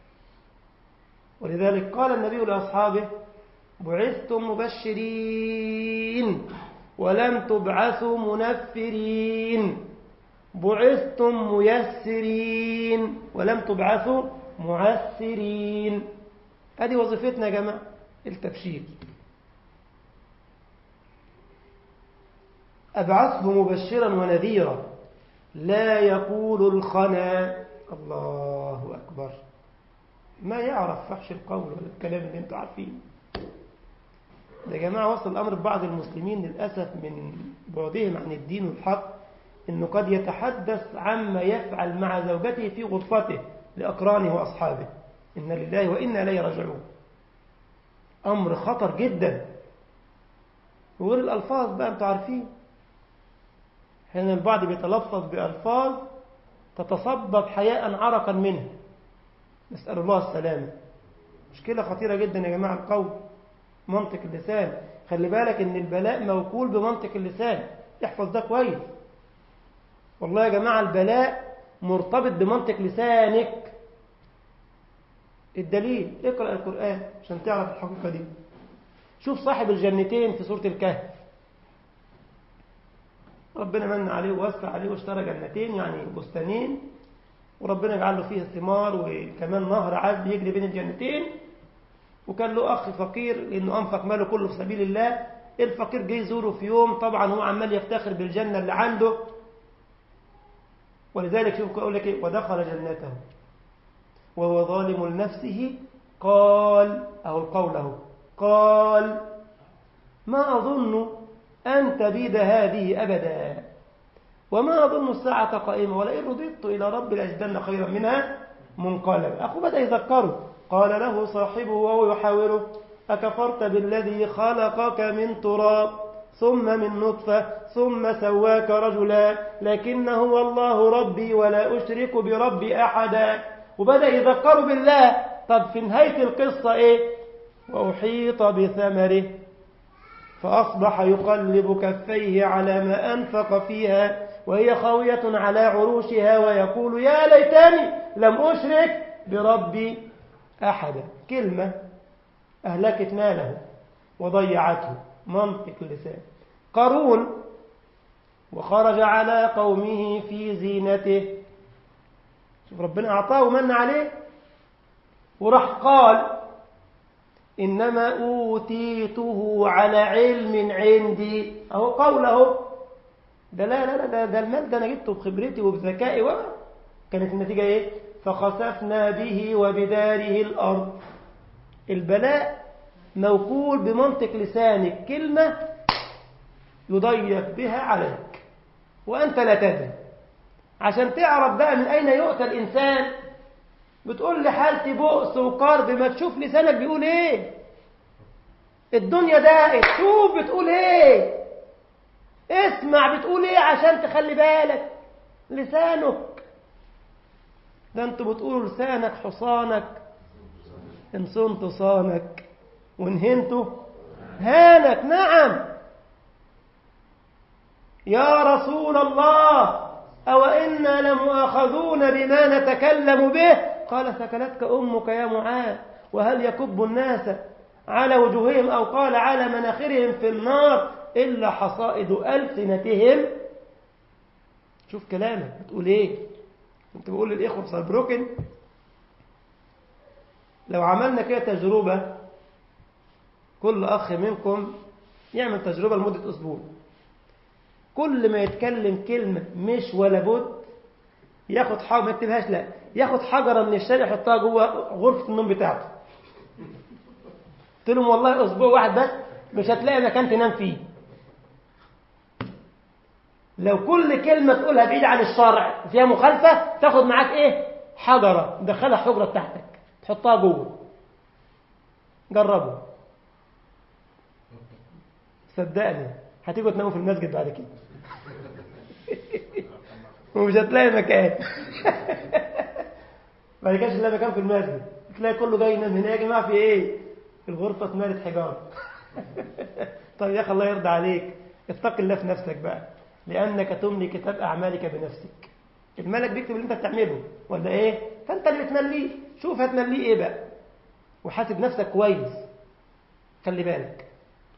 ولذلك قال النبي لأصحابه بعثتم مبشرين ولم تبعثوا منفرين بعثتم ميسرين ولم تبعثوا معسرين هذه وظيفتنا يا جماعة التبشير أبعثه مبشرا ونذيرا لا يقول الخنا الله أكبر ما يعرف فحش القول ولا الكلام اللي انتوا عارفينه يا جماعة وصل الأمر ببعض المسلمين للأسف من بعدهم عن الدين والحق أنه قد يتحدث عما يفعل مع زوجته في غرفته لأقرانه وأصحابه إن لله وإنا إليه راجعون أمر خطر جدا وغير الألفاظ بقى أنتوا عارفين هنا البعض بيتلفظ بألفاظ تتصبب حياء عرقا منه نسأل الله السلامة مشكلة خطيرة جدا يا جماعة القول منطق اللسان خلي بالك ان البلاء موكول بمنطق اللسان احفظ ده كويس والله يا جماعة البلاء مرتبط بمنطق لسانك الدليل اقرأ القرآن عشان تعرف الحقيقة دي شوف صاحب الجنتين في سورة الكهف ربنا من عليه ووسع عليه واشترى جنتين يعني بستانين وربنا جعل له فيها ثمار وكمان نهر عذب يجري بين الجنتين وكان له أخ فقير لأنه أنفق ماله كله في سبيل الله الفقير جه يزوره في يوم طبعا هو عمال يفتخر بالجنة اللي عنده ولذلك شوف أقول لك إيه ودخل جنته وهو ظالم لنفسه قال أو القول أهو قال ما أظن أن تبيد هذه أبدا وما أظن الساعة قائمة ولئن رددت إلى رب لأجدن خيرا منها منقلبا أخو بدأ يذكره قال له صاحبه وهو يحاوره أكفرت بالذي خلقك من تراب ثم من نطفة ثم سواك رجلا لكن هو الله ربي ولا أشرك بربي أحدا وبدأ يذكره بالله طب في نهاية القصة إيه وأحيط بثمره فأصبح يقلب كفيه على ما أنفق فيها وهي خاوية على عروشها ويقول يا ليتني لم أشرك بربي أحدا كلمة أهلكت ماله وضيعته منطق اللسان قارون وخرج على قومه في زينته شوف ربنا أعطاه ومن عليه وراح قال إنما أوتيته على علم عندي أهو قوله ده لا لا لا ده, ده المال ده أنا جبته بخبرتي وبذكائي و كانت النتيجة إيه فخسفنا به وبداره الأرض البلاء موكول بمنطق لسانك كلمة يضيق بها عليك وأنت لا تدري عشان تعرف بقى من أين يؤتى الإنسان بتقول لي حالتي بؤس وقرب ما تشوف لسانك بيقول ايه الدنيا داقت شوف بتقول ايه اسمع بتقول ايه عشان تخلي بالك لسانك ده انتوا بتقولوا لسانك حصانك ان صنت صانك وان هنته هانك نعم يا رسول الله أو إنا لمؤاخذون بما نتكلم به قال ثكلتك أمك يا معاذ وهل يكب الناس على وجوههم أو قال على مناخرهم في النار إلا حصائد ألسنتهم شوف كلامك بتقول إيه كنت بقول للإخوة في سالبروكن لو عملنا كده تجربة كل أخ منكم يعمل تجربة لمدة أسبوع كل ما يتكلم كلمة مش ولا بد ياخد حاجة ما يكتبهاش لا ياخد حجرة من الشارع يحطها جوه غرفة النوم بتاعته قلت لهم والله أسبوع واحد بس مش هتلاقي مكان تنام فيه لو كل كلمة تقولها بعيد عن الشرع فيها مخالفة تاخد معاك ايه حجرة دخلها حجرة بتاعتك تحطها جوه جربوا صدقني هتيجوا تناموا في المسجد بعد كده ومش هتلاقي مكان بعد كده مش هتلاقي مكان في المسجد تلاقي كله جاي ينام هنا يا جماعه في ايه الغرفه اتملت حجاره طيب يا اخي الله يرضى عليك اتق الله في نفسك بقى لانك تملي كتاب اعمالك بنفسك الملك بيكتب اللي انت بتعمله ولا ايه فانت اللي بتمليه شوف هتمليه ايه بقى وحاسب نفسك كويس خلي بالك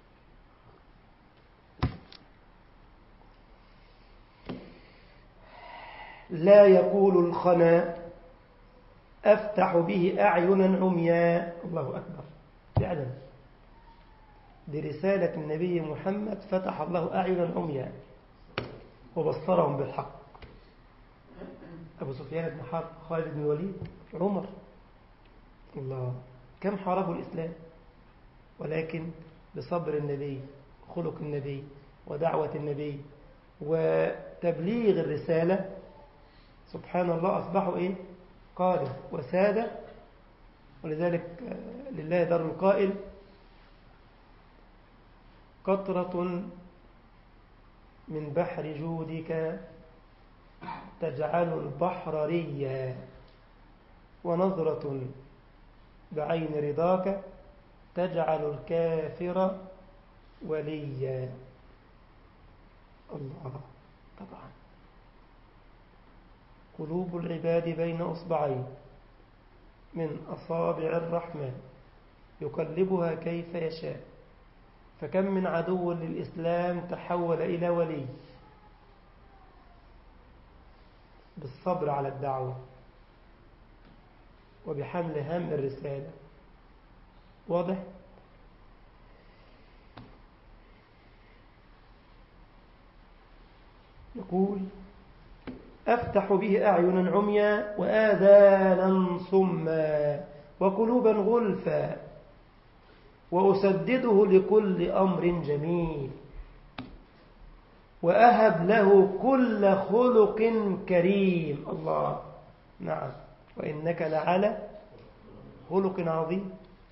لا يقول الخنا أفتح به أعينا عمياء الله أكبر فعلا دي رسالة النبي محمد فتح الله أعينا عمياء وبصرهم بالحق أبو سفيان بن حرب خالد بن الوليد عمر الله كم حاربوا الإسلام ولكن بصبر النبي خلق النبي ودعوة النبي وتبليغ الرسالة سبحان الله أصبحوا إيه قادة وسادة ولذلك لله در القائل قطرة من بحر جودك تجعل البحر ريا ونظرة بعين رضاك تجعل الكافر وليا الله طبعا قلوب العباد بين أصبعين من أصابع الرحمن يقلبها كيف يشاء فكم من عدو للإسلام تحول إلى ولي بالصبر على الدعوة وبحمل هم الرسالة واضح؟ يقول أفتح به أعينا عميا وآذانا صما وقلوبا غلفا وأسدده لكل أمر جميل وأهب له كل خلق كريم الله نعم وإنك لعلى خلق عظيم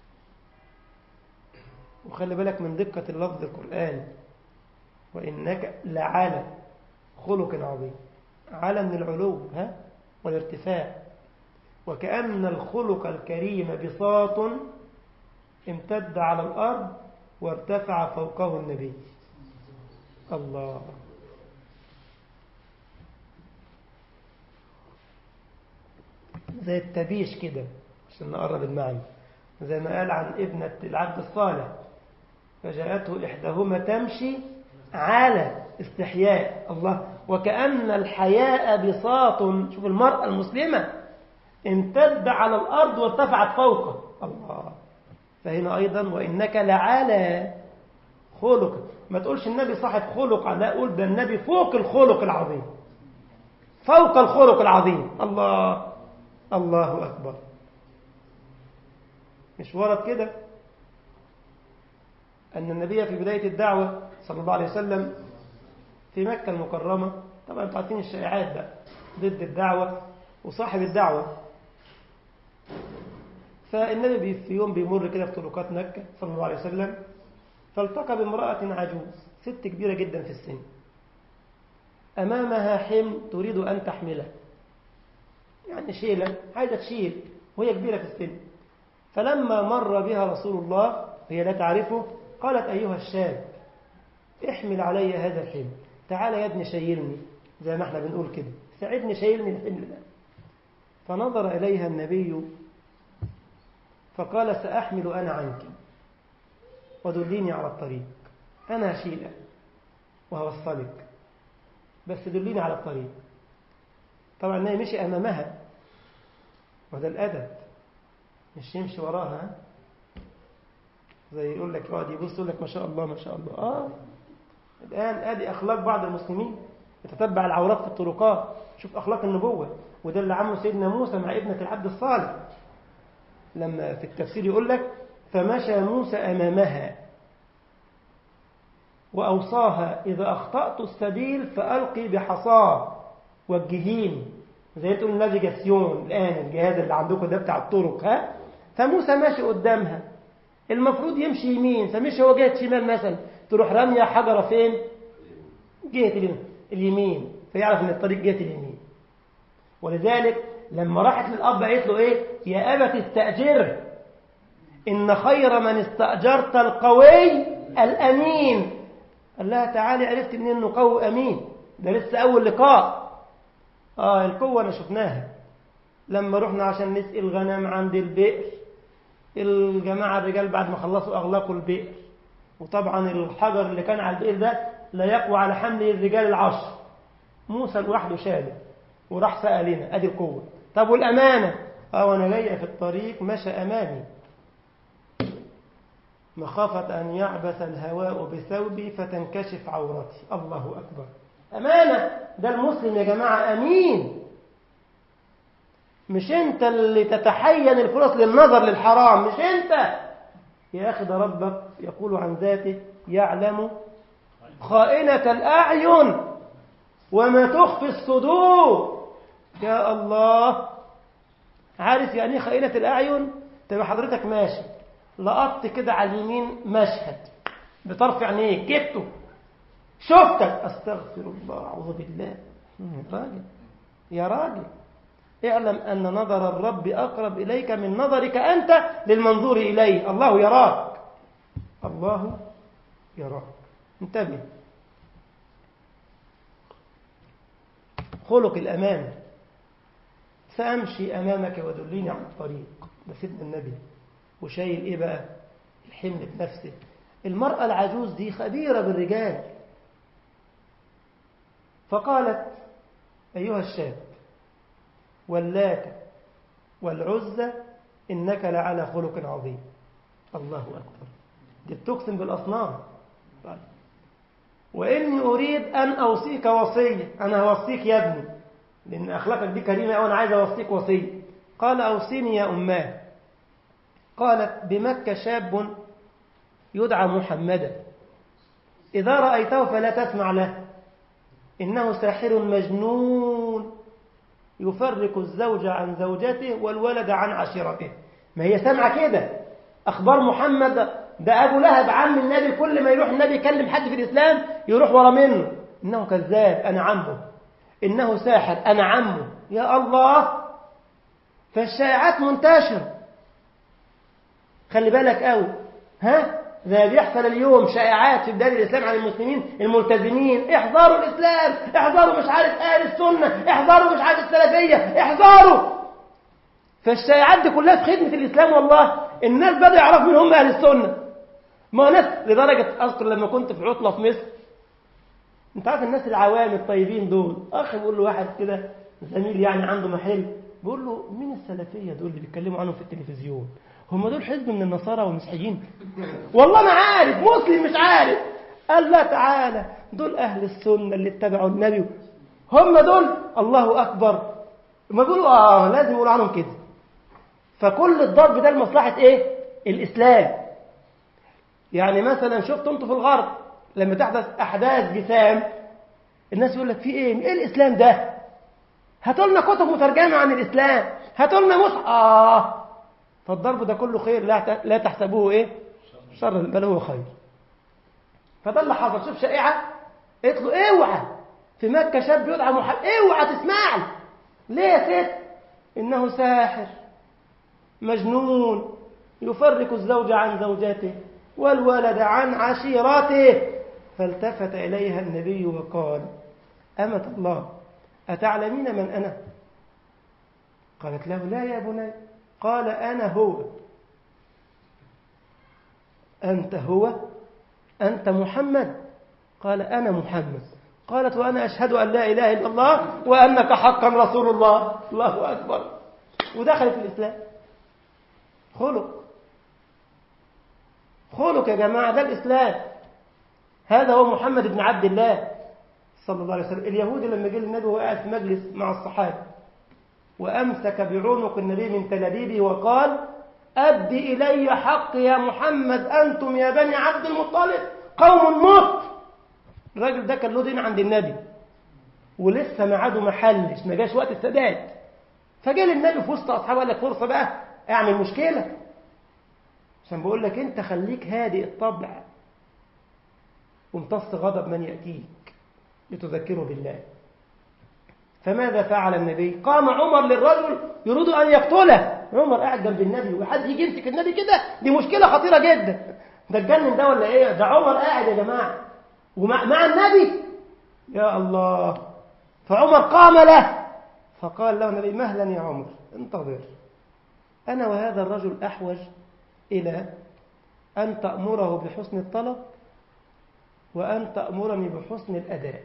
وخلي بالك من دقة اللفظ القرآني وإنك لعلى خلق عظيم على من العلو ها والارتفاع وكأن الخلق الكريم بساط امتد على الأرض وارتفع فوقه النبي الله زي التبيش كده عشان نقرب المعنى زي ما قال عن ابنة العبد الصالح فجاءته إحداهما تمشي على استحياء الله وكأن الحياء بساط شوف المرأة المسلمة امتد على الأرض وارتفعت فوقه الله فهنا أيضا وإنك لعلى خلق ما تقولش النبي صاحب خلق لا أقول ده النبي فوق الخلق العظيم فوق الخلق العظيم الله الله أكبر مش ورد كده أن النبي في بداية الدعوة صلى الله عليه وسلم في مكة المكرمة طبعا انتوا عارفين الشائعات بقى ضد الدعوة وصاحب الدعوة فالنبي في يوم بيمر كده في طرقات مكة صلى الله عليه وسلم فالتقى بامرأة عجوز ست كبيرة جدا في السن أمامها حمل تريد أن تحمله يعني شيلة عايزة تشيل وهي كبيرة في السن فلما مر بها رسول الله هي لا تعرفه قالت أيها الشاب احمل علي هذا الحمل تعال يا ابني شيلني زي ما احنا بنقول كده ساعدني شيلني الحمل ده فنظر إليها النبي فقال سأحمل أنا عنك ودليني على الطريق أنا هشيلك وهوصلك بس دليني على الطريق طبعا النبي مشي أمامها وده الأدب مش يمشي وراها زي يقول لك يقعد يبص يقول لك ما شاء الله ما شاء الله آه الآن أدي أخلاق بعض المسلمين يتتبع العورات في الطرقات شوف أخلاق النبوة وده اللي عمله سيدنا موسى مع ابنة العبد الصالح لما في التفسير يقول لك فمشى موسى أمامها وأوصاها إذا أخطأت السبيل فألقي بحصاه وجهيني زي تقول النافيجاسيون الآن الجهاز اللي عندكم ده بتاع الطرق ها فموسى ماشي قدامها المفروض يمشي يمين فمشي هو جهة شمال مثلا تروح رامية حجرة فين جهة اليمين فيعرف ان الطريق جهة اليمين ولذلك لما راحت للأب قالت له ايه يا أبت استأجره إن خير من استأجرت القوي الأمين قال لها تعالي عرفت منين انه قوي أمين ده لسه أول لقاء آه القوة أنا شفناها لما رحنا عشان نسقي الغنم عند البئر الجماعة الرجال بعد ما خلصوا أغلقوا البئر وطبعا الحجر اللي كان على البئر ده لا يقوى على حمل الرجال العشر موسى لوحده شاله وراح سقى لنا ادي القوة طب والأمانة اه وانا جاي في الطريق مشى أمامي مخافة أن يعبث الهواء بثوبي فتنكشف عورتي الله أكبر أمانة ده المسلم يا جماعة أمين مش أنت اللي تتحين الفرص للنظر للحرام مش أنت يا أخي ده ربك يقول عن ذاته يعلم خائنة الأعين وما تخفي الصدور يا الله عارف يعني ايه خائنة الأعين تبقى حضرتك ماشي لقطت كده على اليمين مشهد بطرف عينيك جبته شفتك استغفر الله اعوذ بالله راجل يا راجل اعلم أن نظر الرب أقرب إليك من نظرك أنت للمنظور إليه الله يراك الله يراك انتبه خلق الأمانة سأمشي أمامك ودليني على الطريق ده سيدنا النبي وشايل إيه بقى الحمل بنفسه المرأة العجوز دي خبيرة بالرجال فقالت أيها الشاب واللات والعزة إنك لعلى خلق عظيم الله أكبر دي بتقسم بالأصنام طيب. وإني أريد أن أوصيك وصية أنا هوصيك يا ابني لأن أخلاقك دي كريمة أو أنا عايز أوصيك وصية قال أوصيني يا أماه قالت بمكة شاب يدعى محمدا إذا رأيته فلا تسمع له إنه ساحر مجنون يفرق الزوج عن زوجته والولد عن عشيرته ما هي سامعة كده أخبار محمد ده أبو لهب عم النبي كل ما يروح النبي يكلم حد في الإسلام يروح ورا منه إنه كذاب أنا عمه إنه ساحر أنا عمه يا الله فالشائعات منتشرة خلي بالك قوي ها زي بيحصل اليوم شائعات في بلاد الإسلام عن المسلمين الملتزمين احذروا الإسلام احذروا مش عارف أهل السنة احذروا مش عارف السلفية احذروا فالشائعات دي كلها في خدمة الإسلام والله الناس بدأوا يعرفوا من هم أهل السنة ما ناس لدرجة أذكر لما كنت في عطلة في مصر انت عارف الناس العوام الطيبين دول أخ بيقول له واحد كده زميل يعني عنده محل بيقول له مين السلفية دول اللي بيتكلموا عنهم في التلفزيون هم دول حزب من النصارى والمسيحيين والله ما عارف مسلم مش عارف قال لا تعالى دول أهل السنة اللي اتبعوا النبي هم دول الله أكبر ما بيقولوا آه لازم يقولوا عنهم كده فكل الضرب ده لمصلحة إيه الإسلام يعني مثلا شفت انتوا في الغرب لما تحدث أحداث جسام الناس يقول لك في إيه إيه الإسلام ده هاتوا لنا كتب مترجمة عن الإسلام هاتوا لنا مصحف آه فالضرب ده كله خير لا لا تحسبوه ايه شر بل هو خير فده اللي حصل شوف شائعه قلت له اوعى في مكه شاب يدعى محمد اوعى تسمع له ليه يا ست انه ساحر مجنون يفرق الزوج عن زوجته والولد عن عشيرته فالتفت اليها النبي وقال امه الله اتعلمين من انا قالت له لا يا بني قال أنا هو أنت هو أنت محمد قال أنا محمد قالت وأنا أشهد أن لا إله إلا الله وأنك حقا رسول الله الله أكبر ودخلت في الإسلام خلق خلق يا جماعة ده الإسلام هذا هو محمد بن عبد الله صلى الله عليه وسلم اليهودي لما جه النبي وهو قاعد في مجلس مع الصحابة وأمسك بعنق النبي من تلابيبه وقال أد إلي حق يا محمد أنتم يا بني عبد المطلب قوم مت الراجل ده كان له دين عند النبي ولسه ميعاده ما حلش ما جاش وقت السداد فجاء للنبي في وسط أصحابه قال لك فرصة بقى اعمل مشكلة عشان بقول لك أنت خليك هادئ الطبع وامتص غضب من يأتيك لتذكره بالله فماذا فعل النبي قام عمر للرجل يريد أن يقتله عمر قاعد جنب النبي وحد يجي يمسك النبي كده دي مشكلة خطيرة جدا ده اتجنن ده ولا ايه ده عمر قاعد يا جماعة ومع مع النبي يا الله فعمر قام له فقال له النبي مهلا يا عمر انتظر أنا وهذا الرجل أحوج إلى أن تأمره بحسن الطلب وأن تأمرني بحسن الأداء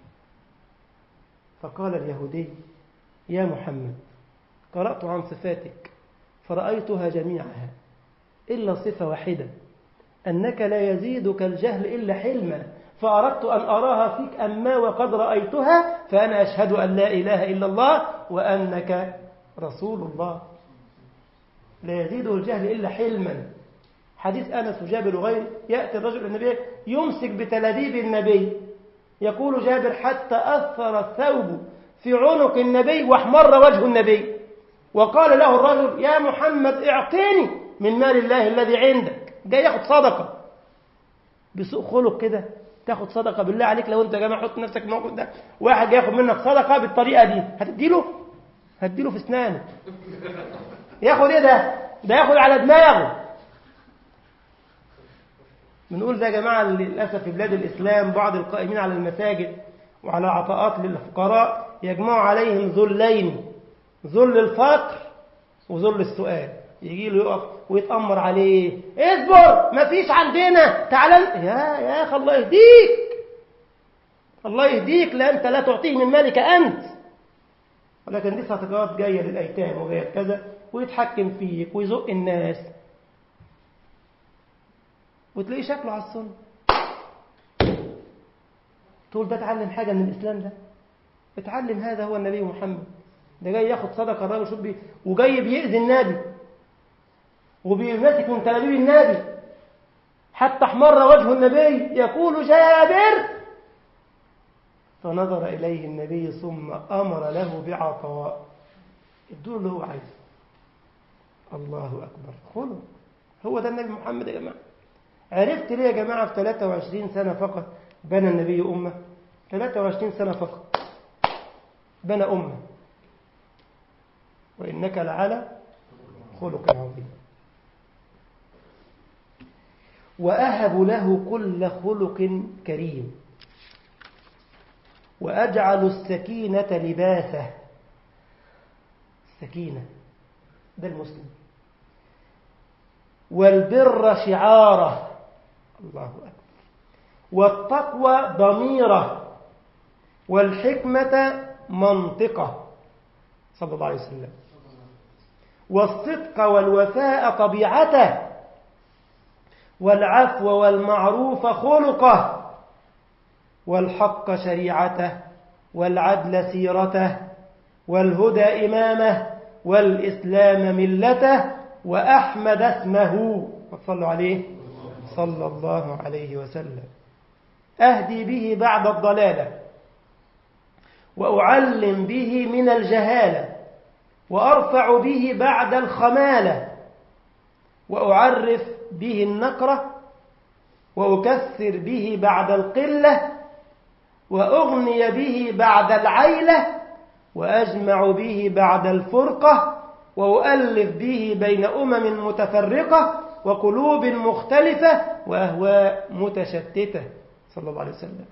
فقال اليهودي يا محمد قرأت عن صفاتك فرأيتها جميعها إلا صفة واحدة أنك لا يزيدك الجهل إلا حلما فأردت أن أراها فيك أما وقد رأيتها فأنا أشهد أن لا إله إلا الله وأنك رسول الله لا يزيده الجهل إلا حلما حديث أنس وجابر وغيره يأتي الرجل النبي يمسك بتلابيب النبي يقول جابر حتى أثر الثوب في عنق النبي واحمر وجه النبي وقال له الرجل يا محمد اعطيني من مال الله الذي عندك جاي ياخد صدقة بسوء خلق كده تاخد صدقة بالله عليك لو انت يا جماعة حط نفسك الموقف ده واحد جاي ياخد منك صدقة بالطريقة دي هتديله هتديله في اسنانه ياخد ايه ده ده ياخد على دماغه بنقول ده يا جماعة للأسف في بلاد الإسلام بعض القائمين على المساجد وعلى عطاءات للفقراء يجمعوا عليهم ذلين ذل الفقر وذل السؤال يجي له يقف ويتأمر عليه اصبر ما فيش عندنا تعال يا يا أخي الله يهديك الله يهديك لا أنت لا تعطيه من مالك أنت ولكن دي صدقات جاية للأيتام وجاية كذا ويتحكم فيك ويزق الناس وتلاقيه شكله على السنة تقول ده اتعلم حاجة من الإسلام ده اتعلم هذا هو النبي محمد ده جاي ياخد صدقة الراجل شوف بي وجاي بيأذي النبي وبيمسك من تلابيب النبي حتى احمر وجه النبي يقول جابر فنظر إليه النبي ثم أمر له بعطاء ادوله اللي هو عايزه الله أكبر خلق هو ده النبي محمد يا جماعة عرفت ليه يا جماعة في 23 سنة فقط بنى النبي أمة 23 سنة فقط بنى أمة وإنك لعلى خلق عظيم وأهب له كل خلق كريم وأجعل السكينة لباسه السكينة ده المسلم والبر شعاره الله أكبر والتقوى ضميره والحكمة منطقة صلى الله عليه وسلم والصدق والوفاء طبيعته والعفو والمعروف خلقه والحق شريعته والعدل سيرته والهدى إمامه والإسلام ملته وأحمد اسمه وصلوا عليه صلى الله عليه وسلم أهدي به بعد الضلالة وأعلم به من الجهالة وأرفع به بعد الخمالة وأعرف به النكرة وأكثر به بعد القلة وأغني به بعد العيلة وأجمع به بعد الفرقة وأؤلف به بين أمم متفرقة وقلوب مختلفة وأهواء متشتتة صلى الله عليه وسلم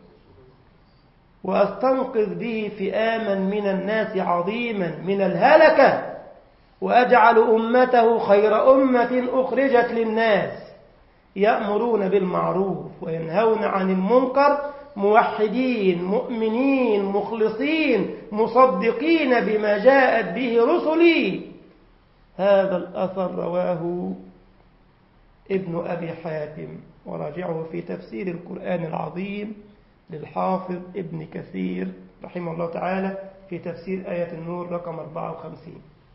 وأستنقذ به فئاما من الناس عظيما من الهلكة وأجعل أمته خير أمة أخرجت للناس يأمرون بالمعروف وينهون عن المنكر موحدين مؤمنين مخلصين مصدقين بما جاءت به رسلي هذا الأثر رواه ابن أبي حاتم وراجعه في تفسير القرآن العظيم للحافظ ابن كثير رحمه الله تعالى في تفسير آية النور رقم 54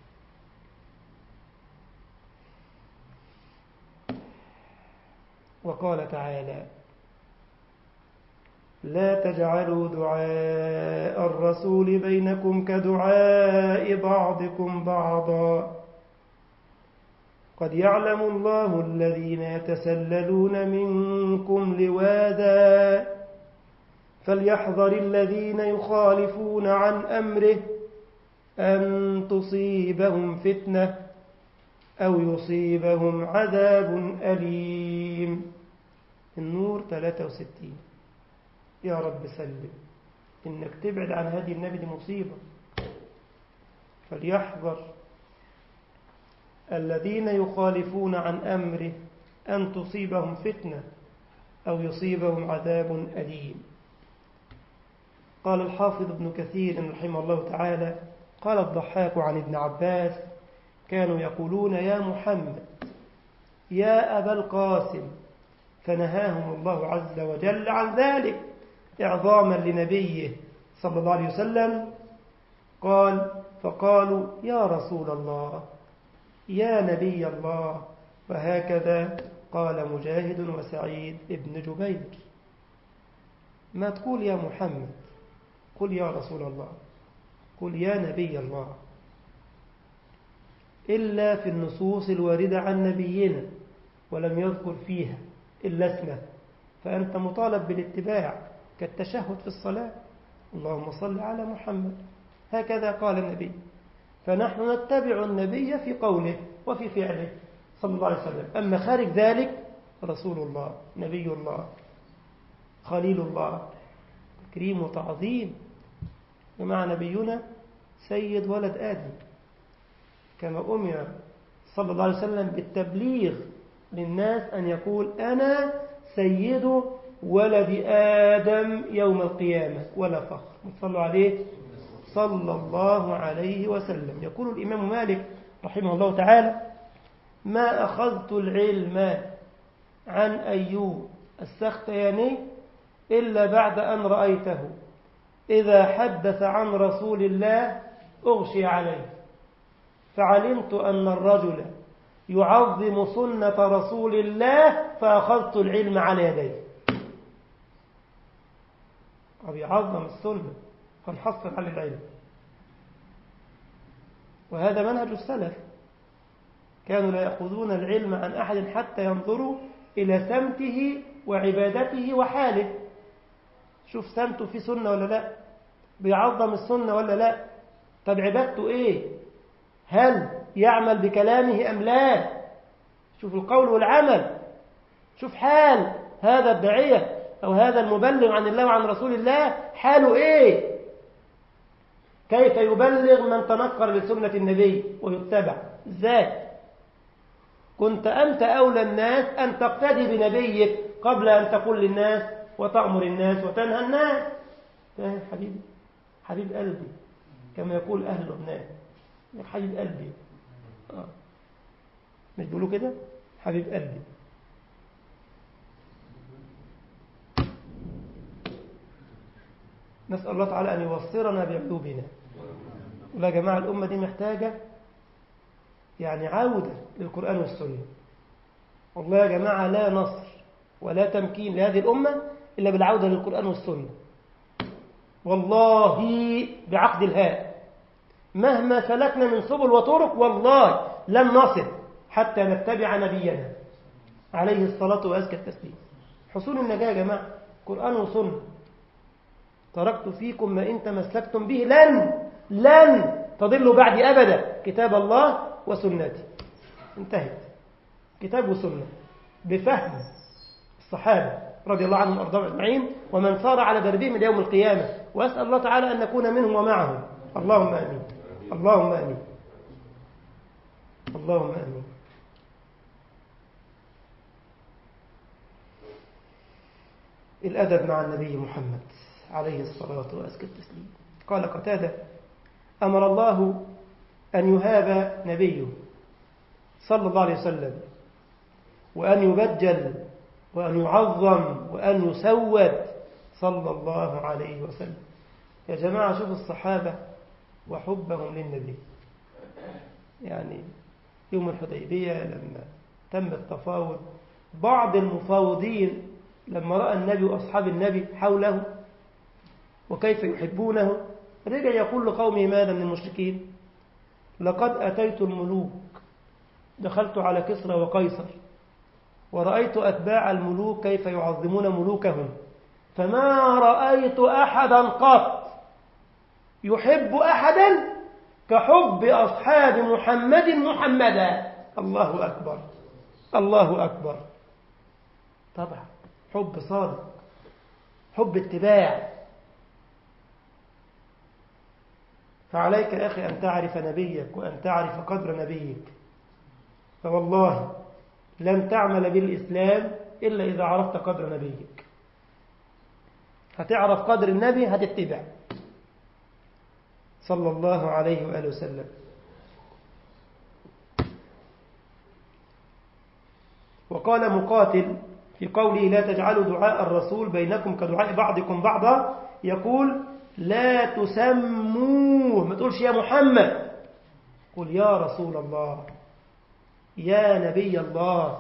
وقال تعالى لا تجعلوا دعاء الرسول بينكم كدعاء بعضكم بعضا قد يعلم الله الذين يتسللون منكم لواذا فليحذر الذين يخالفون عن أمره أن تصيبهم فتنة أو يصيبهم عذاب أليم النور 63 يا رب سلم إنك تبعد عن هذه النبي دي مصيبة فليحذر الذين يخالفون عن أمره أن تصيبهم فتنة أو يصيبهم عذاب أليم قال الحافظ ابن كثير رحمه الله تعالى قال الضحاك عن ابن عباس كانوا يقولون يا محمد يا أبا القاسم فنهاهم الله عز وجل عن ذلك إعظاما لنبيه صلى الله عليه وسلم قال فقالوا يا رسول الله يا نبي الله وهكذا قال مجاهد وسعيد ابن جبير ما تقول يا محمد قل يا رسول الله قل يا نبي الله إلا في النصوص الواردة عن نبينا ولم يذكر فيها إلا اسمه فأنت مطالب بالاتباع كالتشهد في الصلاة اللهم صل على محمد هكذا قال النبي فنحن نتبع النبي في قوله وفي فعله صلى الله عليه وسلم أما خارج ذلك رسول الله نبي الله خليل الله تكريم وتعظيم ومع نبينا سيد ولد آدم كما أمر صلى الله عليه وسلم بالتبليغ للناس أن يقول أنا سيد ولد آدم يوم القيامة ولا فخر صلوا عليه صلى الله عليه وسلم يقول الإمام مالك رحمه الله تعالى ما أخذت العلم عن أيوب السختياني إلا بعد أن رأيته إذا حدث عن رسول الله أغشي عليه فعلمت أن الرجل يعظم سنة رسول الله فأخذت العلم على يديه أو يعظم السنة فنحصل على العلم وهذا منهج السلف كانوا لا يأخذون العلم عن أحد حتى ينظروا إلى سمته وعبادته وحاله شوف سمته في سنة ولا لا بيعظم السنة ولا لا طب عبادته إيه هل يعمل بكلامه أم لا شوف القول والعمل شوف حال هذا الداعية أو هذا المبلغ عن الله وعن رسول الله حاله إيه كيف يبلغ من تنقر لسنة النبي ويتبع ازاي كنت أنت أولى الناس أن تقتدي بنبيك قبل أن تقول للناس وتأمر الناس وتنهى الناس فاهم حبيبي حبيب قلبي كما يقول أهل لبنان يا حبيب قلبي آه. مش بيقولوا كده حبيب قلبي نسأل الله تعالى أن يوصرنا بعيوبنا ولا جماعة الأمة دي محتاجة يعني عودة للقرآن والسنة والله يا جماعة لا نصر ولا تمكين لهذه الأمة إلا بالعودة للقرآن والسنة والله بعقد الهاء مهما سلكنا من سبل وطرق والله لن نصل حتى نتبع نبينا عليه الصلاة وأزكى التسليم حصول النجاة يا جماعة قرآن وسنة تركت فيكم ما إن تمسكتم به لن لن تضلوا بعدي أبدا كتاب الله وسنتي انتهت كتاب وسنة بفهم الصحابة رضي الله عنهم وأرضاهم أجمعين ومن صار على دربهم إلى يوم القيامة وأسأل الله تعالى أن نكون منهم ومعهم اللهم آمين اللهم آمين اللهم آمين الأدب مع النبي محمد عليه الصلاة وأزكى التسليم قال قتادة أمر الله أن يهاب نبيه صلى الله عليه وسلم وأن يبجل وأن يعظم وأن يسود صلى الله عليه وسلم يا جماعة شوفوا الصحابة وحبهم للنبي يعني يوم الحديبية لما تم التفاوض بعض المفاوضين لما رأى النبي وأصحاب النبي حوله وكيف يحبونه رجع يقول لقومه ماذا من المشركين لقد أتيت الملوك دخلت على كسرى وقيصر ورأيت أتباع الملوك كيف يعظمون ملوكهم فما رأيت أحدا قط يحب أحدا كحب أصحاب محمد محمدا الله أكبر الله أكبر طبعا حب صادق حب اتباع فعليك يا أخي أن تعرف نبيك وأن تعرف قدر نبيك فوالله لن تعمل بالإسلام إلا إذا عرفت قدر نبيك هتعرف قدر النبي هتتبع صلى الله عليه وآله وسلم وقال مقاتل في قوله لا تجعلوا دعاء الرسول بينكم كدعاء بعضكم بعضا يقول لا تسموه ما تقولش يا محمد قل يا رسول الله يا نبي الله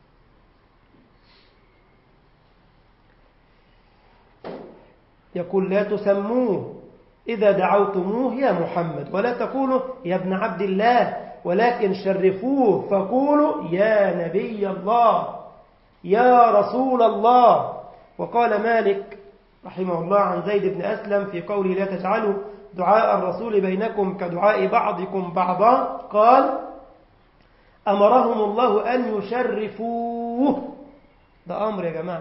يقول لا تسموه إذا دعوتموه يا محمد ولا تقولوا يا ابن عبد الله ولكن شرفوه فقولوا يا نبي الله يا رسول الله وقال مالك رحمه الله عن زيد بن أسلم في قوله لا تجعلوا دعاء الرسول بينكم كدعاء بعضكم بعضا قال أمرهم الله أن يشرفوه ده أمر يا جماعة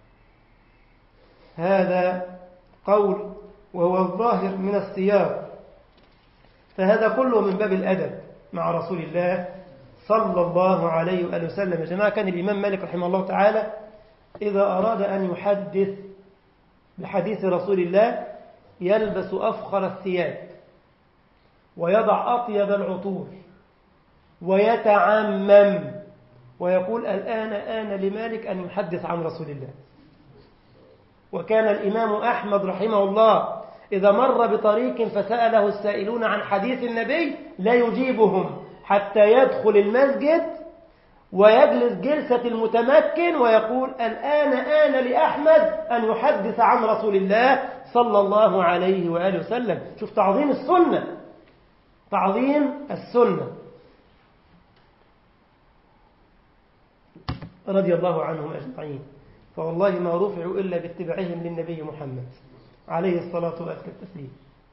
هذا قول وهو الظاهر من السياق فهذا كله من باب الأدب مع رسول الله صلى الله عليه وآله وسلم يا جماعة كان الإمام مالك رحمه الله تعالى إذا أراد أن يحدث بحديث رسول الله يلبس أفخر الثياب ويضع أطيب العطور ويتعمم ويقول الآن آن لمالك أن يحدث عن رسول الله وكان الإمام أحمد رحمه الله إذا مر بطريق فسأله السائلون عن حديث النبي لا يجيبهم حتى يدخل المسجد ويجلس جلسة المتمكن ويقول الآن آن لأحمد أن يحدث عن رسول الله صلى الله عليه وآله وسلم شوف تعظيم السنة تعظيم السنة رضي الله عنهم أجمعين فوالله ما رفعوا إلا باتباعهم للنبي محمد عليه الصلاة وأزكى التسليم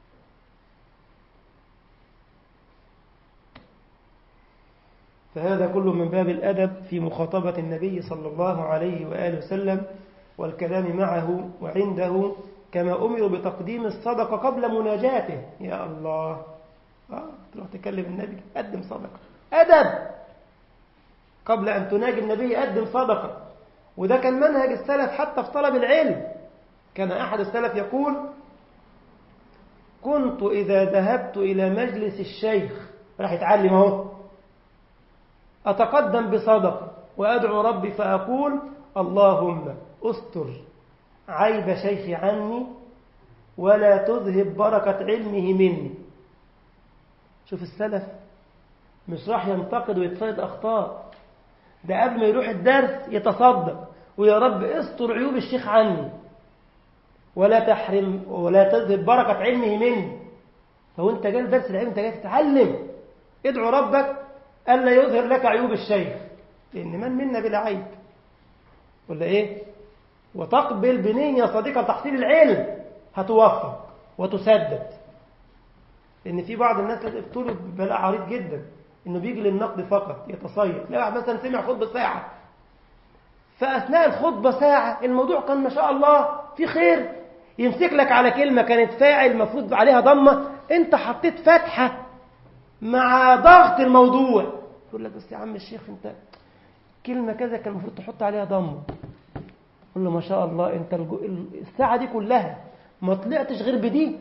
فهذا كله من باب الأدب في مخاطبة النبي صلى الله عليه وآله وسلم والكلام معه وعنده كما أمروا بتقديم الصدقة قبل مناجاته يا الله آه تروح تكلم النبي قدم صدقة أدب قبل أن تناجي النبي قدم صدقة وده كان منهج السلف حتى في طلب العلم كان أحد السلف يقول كنت إذا ذهبت إلى مجلس الشيخ راح يتعلم اهو أتقدم بصدقة وأدعو ربي فأقول اللهم أستر عيب شيخي عني ولا تذهب بركة علمه مني شوف السلف مش راح ينتقد ويتصيد أخطاء ده قبل ما يروح الدرس يتصدق ويا رب استر عيوب الشيخ عني ولا تحرم ولا تذهب بركة علمه مني فهو انت جاي درس العلم انت جاي تتعلم ادعو ربك ألا يظهر لك عيوب الشيخ لأن من منا بلا عيب ولا إيه وتقبل بنية صديقة تحصيل العلم هتوفق وتسدد لأن في بعض الناس ابتلوا ببلاء عريض جدا إنه بيجي للنقد فقط يتصيد لا واحد مثلا سمع خطبة ساعة فأثناء الخطبة ساعة الموضوع كان ما شاء الله في خير يمسك لك على كلمة كانت فاعل المفروض عليها ضمة أنت حطيت فتحة مع ضغط الموضوع يقول لك بس يا عم الشيخ انت كلمة كذا كان المفروض تحط عليها ضمه قول له ما شاء الله انت الساعة دي كلها ما طلعتش غير بدي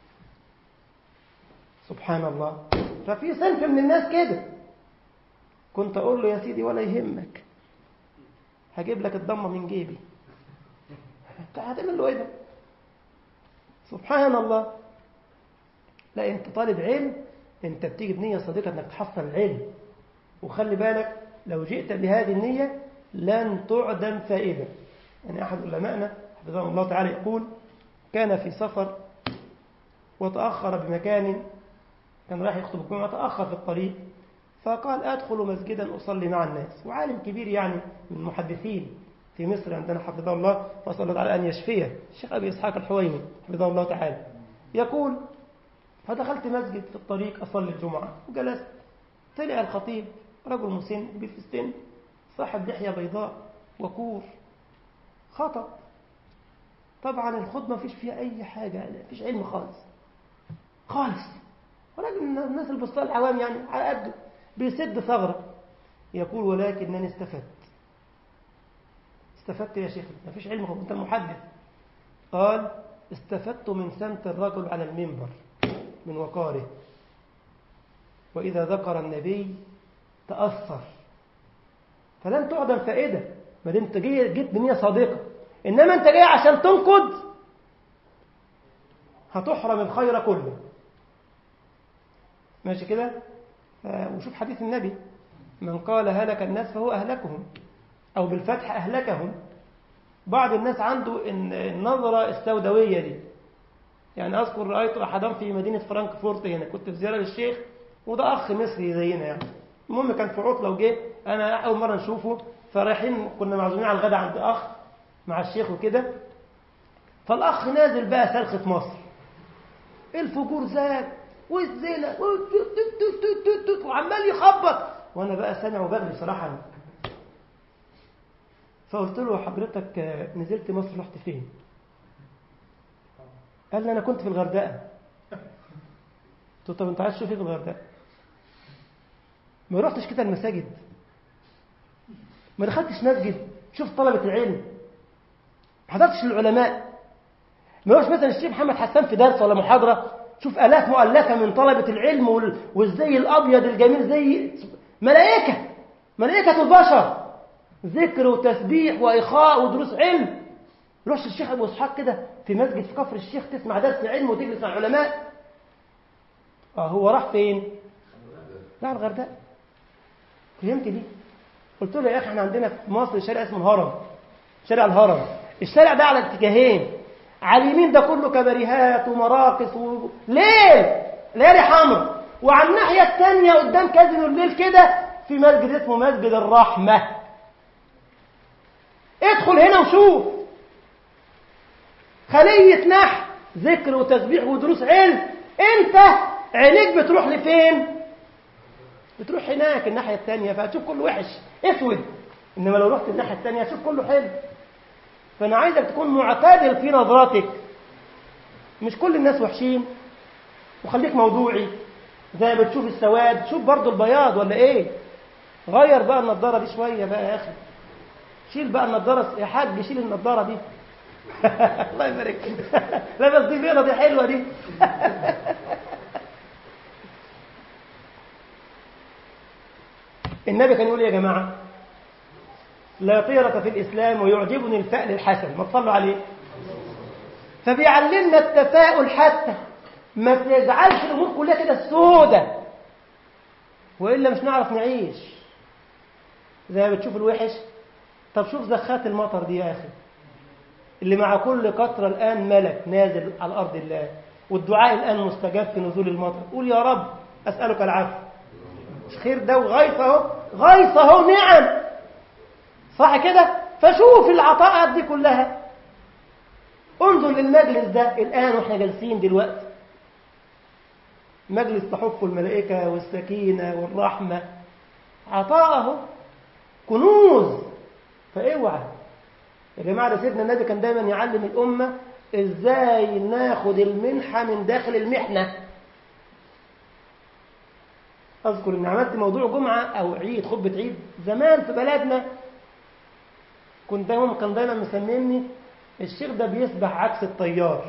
سبحان الله ففي صنف من الناس كده كنت اقول له يا سيدي ولا يهمك هجيب لك الضمه من جيبي انت هتعمل له ايه ده سبحان الله لا انت طالب علم انت بتيجي بنية صديقة انك تحصل العلم وخلي بالك لو جئت بهذه النية لن تعدم فائدة يعني أحد علمائنا حفظه الله تعالى يقول كان في سفر وتأخر بمكان كان راح يخطب الجمعة تأخر في الطريق فقال أدخل مسجدا أصلي مع الناس وعالم كبير يعني من المحدثين في مصر عندنا حفظه الله وصلى الله تعالى أن يشفيه الشيخ أبي إسحاق الحويني حفظه الله تعالى يقول فدخلت مسجد في الطريق أصلي الجمعة وجلست طلع الخطيب رجل مسن كبير في السن صاحب لحية بيضاء وكور خطب طبعا الخطبة مفيش فيها أي حاجة مفيش علم خالص خالص ولكن الناس اللي بصوا العوام يعني على قده بيسد ثغرة يقول ولكنني استفدت استفدت يا شيخ مفيش علم خالص أنت محدث قال استفدت من سمت الرجل على المنبر من وقاره وإذا ذكر النبي تأثر فلن تعدم فائدة ما دام انت جيت بنية صادقة إنما أنت جاي عشان تنقد هتحرم الخير كله ماشي كده وشوف حديث النبي من قال هلك الناس فهو أهلكهم أو بالفتح أهلكهم بعض الناس عنده النظرة السوداوية دي يعني أذكر رأيت أحدا في مدينة فرانكفورت هنا كنت في زيارة للشيخ وده أخ مصري زينا يعني المهم كان في عطلة وجه أنا أول مرة نشوفه فرايحين كنا معزومين على الغداء عند أخ مع الشيخ وكده فالأخ نازل بقى سلخة مصر الفجور زاد والزنا وعمال يخبط وأنا بقى سامع وبغلي بصراحة أنا. فقلت له حضرتك نزلت مصر رحت فين قال لي أنا كنت في الغردقة قلت له طب أنت عايز تشوف إيه في الغردقة ما رحتش كده المساجد ما دخلتش مسجد شوف طلبة العلم ما حضرتش العلماء ما يروحش مثلا الشيخ محمد حسان في درس ولا محاضرة شوف آلاف مؤلفة من طلبة العلم والزي الأبيض الجميل زي ملائكة ملائكة البشر ذكر وتسبيح وإخاء ودروس علم روحش الشيخ ابو اسحاق كده في مسجد في كفر الشيخ تسمع درس علم وتجلس مع العلماء اه هو راح فين راح الغردقه فهمت دي قلت له يا اخي احنا عندنا في مصر شارع اسمه الهرم شارع الهرم الشارع ده على اتجاهين على اليمين ده كله كباريهات ومراقص و... ليل ليالي حمر وعلى الناحيه الثانيه قدام كازينو الليل كده في مسجد اسمه مسجد الرحمه ادخل هنا وشوف خلية نحو ذكر وتسبيح ودروس علم انت عينيك بتروح لفين بتروح هناك الناحية التانية فهتشوف كله وحش اسود انما لو رحت الناحية التانية هتشوف كله حلو فانا عايزك تكون معتدل في نظرتك مش كل الناس وحشين وخليك موضوعي زي ما بتشوف السواد شوف برضو البياض ولا ايه غير بقى النضارة دي شوية بقى يا اخي شيل بقى النضارة يا حاج شيل النضارة دي الله يبارك لا بس دي بيضة دي حلوة دي النبي كان يقول يا جماعة لا طيرة في الإسلام ويعجبني الفأل الحسن ما تصلوا عليه فبيعلمنا التفاؤل حتى ما تجعلش الأمور كلها كده سودة وإلا مش نعرف نعيش زي ما بتشوف الوحش طب شوف زخات المطر دي يا أخي اللي مع كل قطرة الآن ملك نازل على أرض الله والدعاء الآن مستجاب في نزول المطر قول يا رب أسألك العفو مش خير ده وغيث اهو غيث اهو نعم صح كده فشوف العطاءات دي كلها انظر للمجلس ده الآن واحنا جالسين دلوقتي مجلس تحف الملائكة والسكينة والرحمة عطاءه كنوز فاوعى يا جماعة ده سيدنا النبي كان دايما يعلم الأمة ازاي ناخد المنحة من داخل المحنة أذكر إن عملت موضوع جمعة أو عيد خطبة عيد زمان في بلدنا كنت دايما كان دايما مسميني الشيخ ده بيسبح عكس الطيار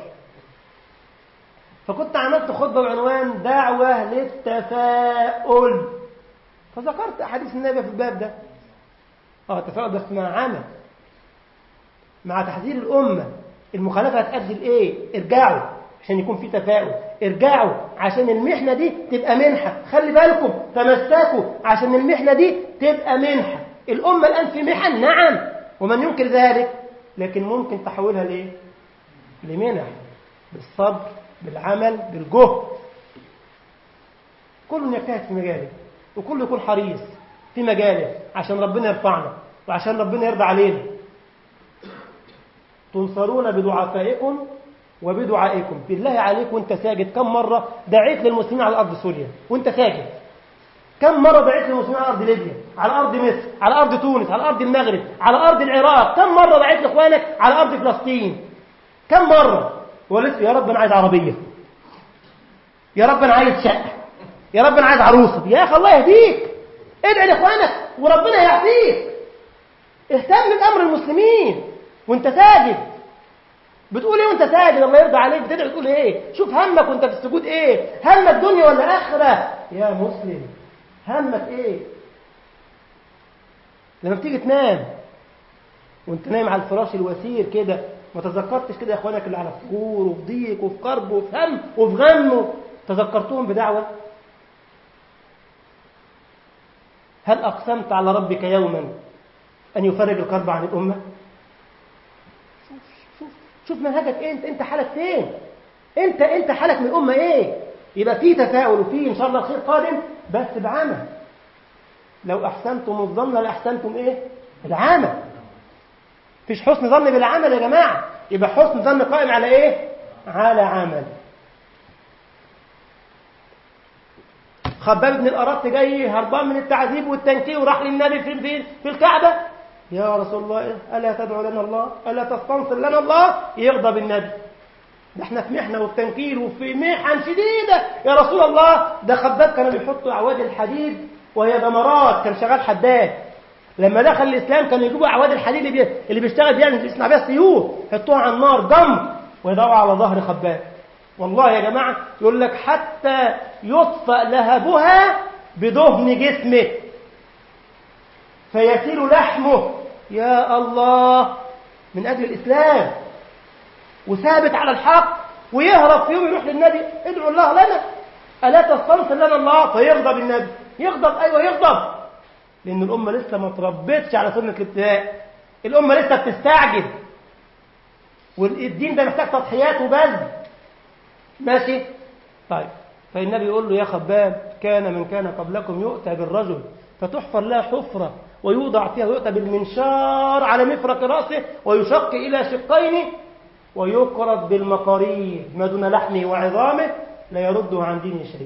فكنت عملت خطبة بعنوان دعوة للتفاؤل فذكرت أحاديث النبي في الباب ده اه التفاؤل بس مع عمل مع تحذير الأمة المخالفة هتأدي لإيه؟ ارجعوا عشان يكون في تفاؤل ارجعوا عشان المحنة دي تبقى منحة خلي بالكم تمسكوا عشان المحنة دي تبقى منحة الأمة الآن في محن نعم ومن ينكر ذلك لكن ممكن تحولها لإيه؟ لمنح بالصبر بالعمل بالجهد كل يجتهد في مجاله وكل يكون حريص في مجاله عشان ربنا يرفعنا وعشان ربنا يرضى علينا تنصرون بدعفائكم وبدعائكم بالله عليك وانت ساجد كم مرة دعيت للمسلمين على أرض سوريا وانت ساجد كم مرة دعيت للمسلمين على أرض ليبيا على أرض مصر على أرض تونس على أرض المغرب على أرض العراق كم مرة دعيت لإخوانك على أرض فلسطين كم مرة ولسه يا رب أنا عايز عربية يا رب أنا عايز شقة يا رب أنا عايز عروسة يا أخي الله يهديك ادعي لإخوانك وربنا يعطيك اهتم بأمر المسلمين وانت ساجد بتقول ايه وانت ساجد الله يرضى عليك بتدعي تقول ايه شوف همك وانت في السجود ايه همك دنيا ولا اخره يا مسلم همك ايه لما بتيجي تنام وانت نايم على الفراش الوسير كده ما تذكرتش كده يا اخوانك اللي على فجور وفي ضيق وفي كرب وفي هم وفي غم تذكرتهم بدعوه هل اقسمت على ربك يوما ان يفرج الكرب عن الامه شوف منهجك ايه انت انت حالك فين انت انت حالك من الامه ايه يبقى في تفاؤل وفي ان شاء الله خير قادم بس بعمل لو احسنتم الظن لاحسنتم ايه العمل فيش حسن ظن بالعمل يا جماعه يبقى حسن ظن قائم على ايه على عمل خباب بن الأرط جاي هربان من التعذيب والتنكيل وراح للنبي في في, في الكعبة يا رسول الله ألا تدعو لنا الله ألا تستنصر لنا الله يغضب النبي ده احنا في محنة وفي تنكيل وفي محن شديدة يا رسول الله ده خباب كانوا بيحطوا أعواد الحديد وهي دمرات كان شغال حداد لما دخل الإسلام كانوا يجيبوا أعواد الحديد اللي, بي... اللي بيشتغل بيها بيصنع بيها السيوف يحطوها على النار دم ويضعوا على ظهر خباب والله يا جماعة يقول لك حتى يطفأ لهبها بدهن جسمه فيسيل لحمه يا الله من أجل الإسلام وثابت على الحق ويهرب في يوم يروح للنبي ادعو الله لنا ألا تستنصر لنا الله فيغضب النبي يغضب أيوة يغضب لأن الأمة لسه ما تربتش على سنة الابتلاء الأمة لسه بتستعجل والدين ده محتاج تضحيات وبذل ماشي طيب فالنبي يقول له يا خباب كان من كان قبلكم يؤتى بالرجل فتحفر لها حفرة ويوضع فيها ويؤتى بالمنشار على مفرق رأسه ويشق إلى شقين ويقرض بالمقارير ما دون لحمه وعظامه لا يرده عن دينه شيء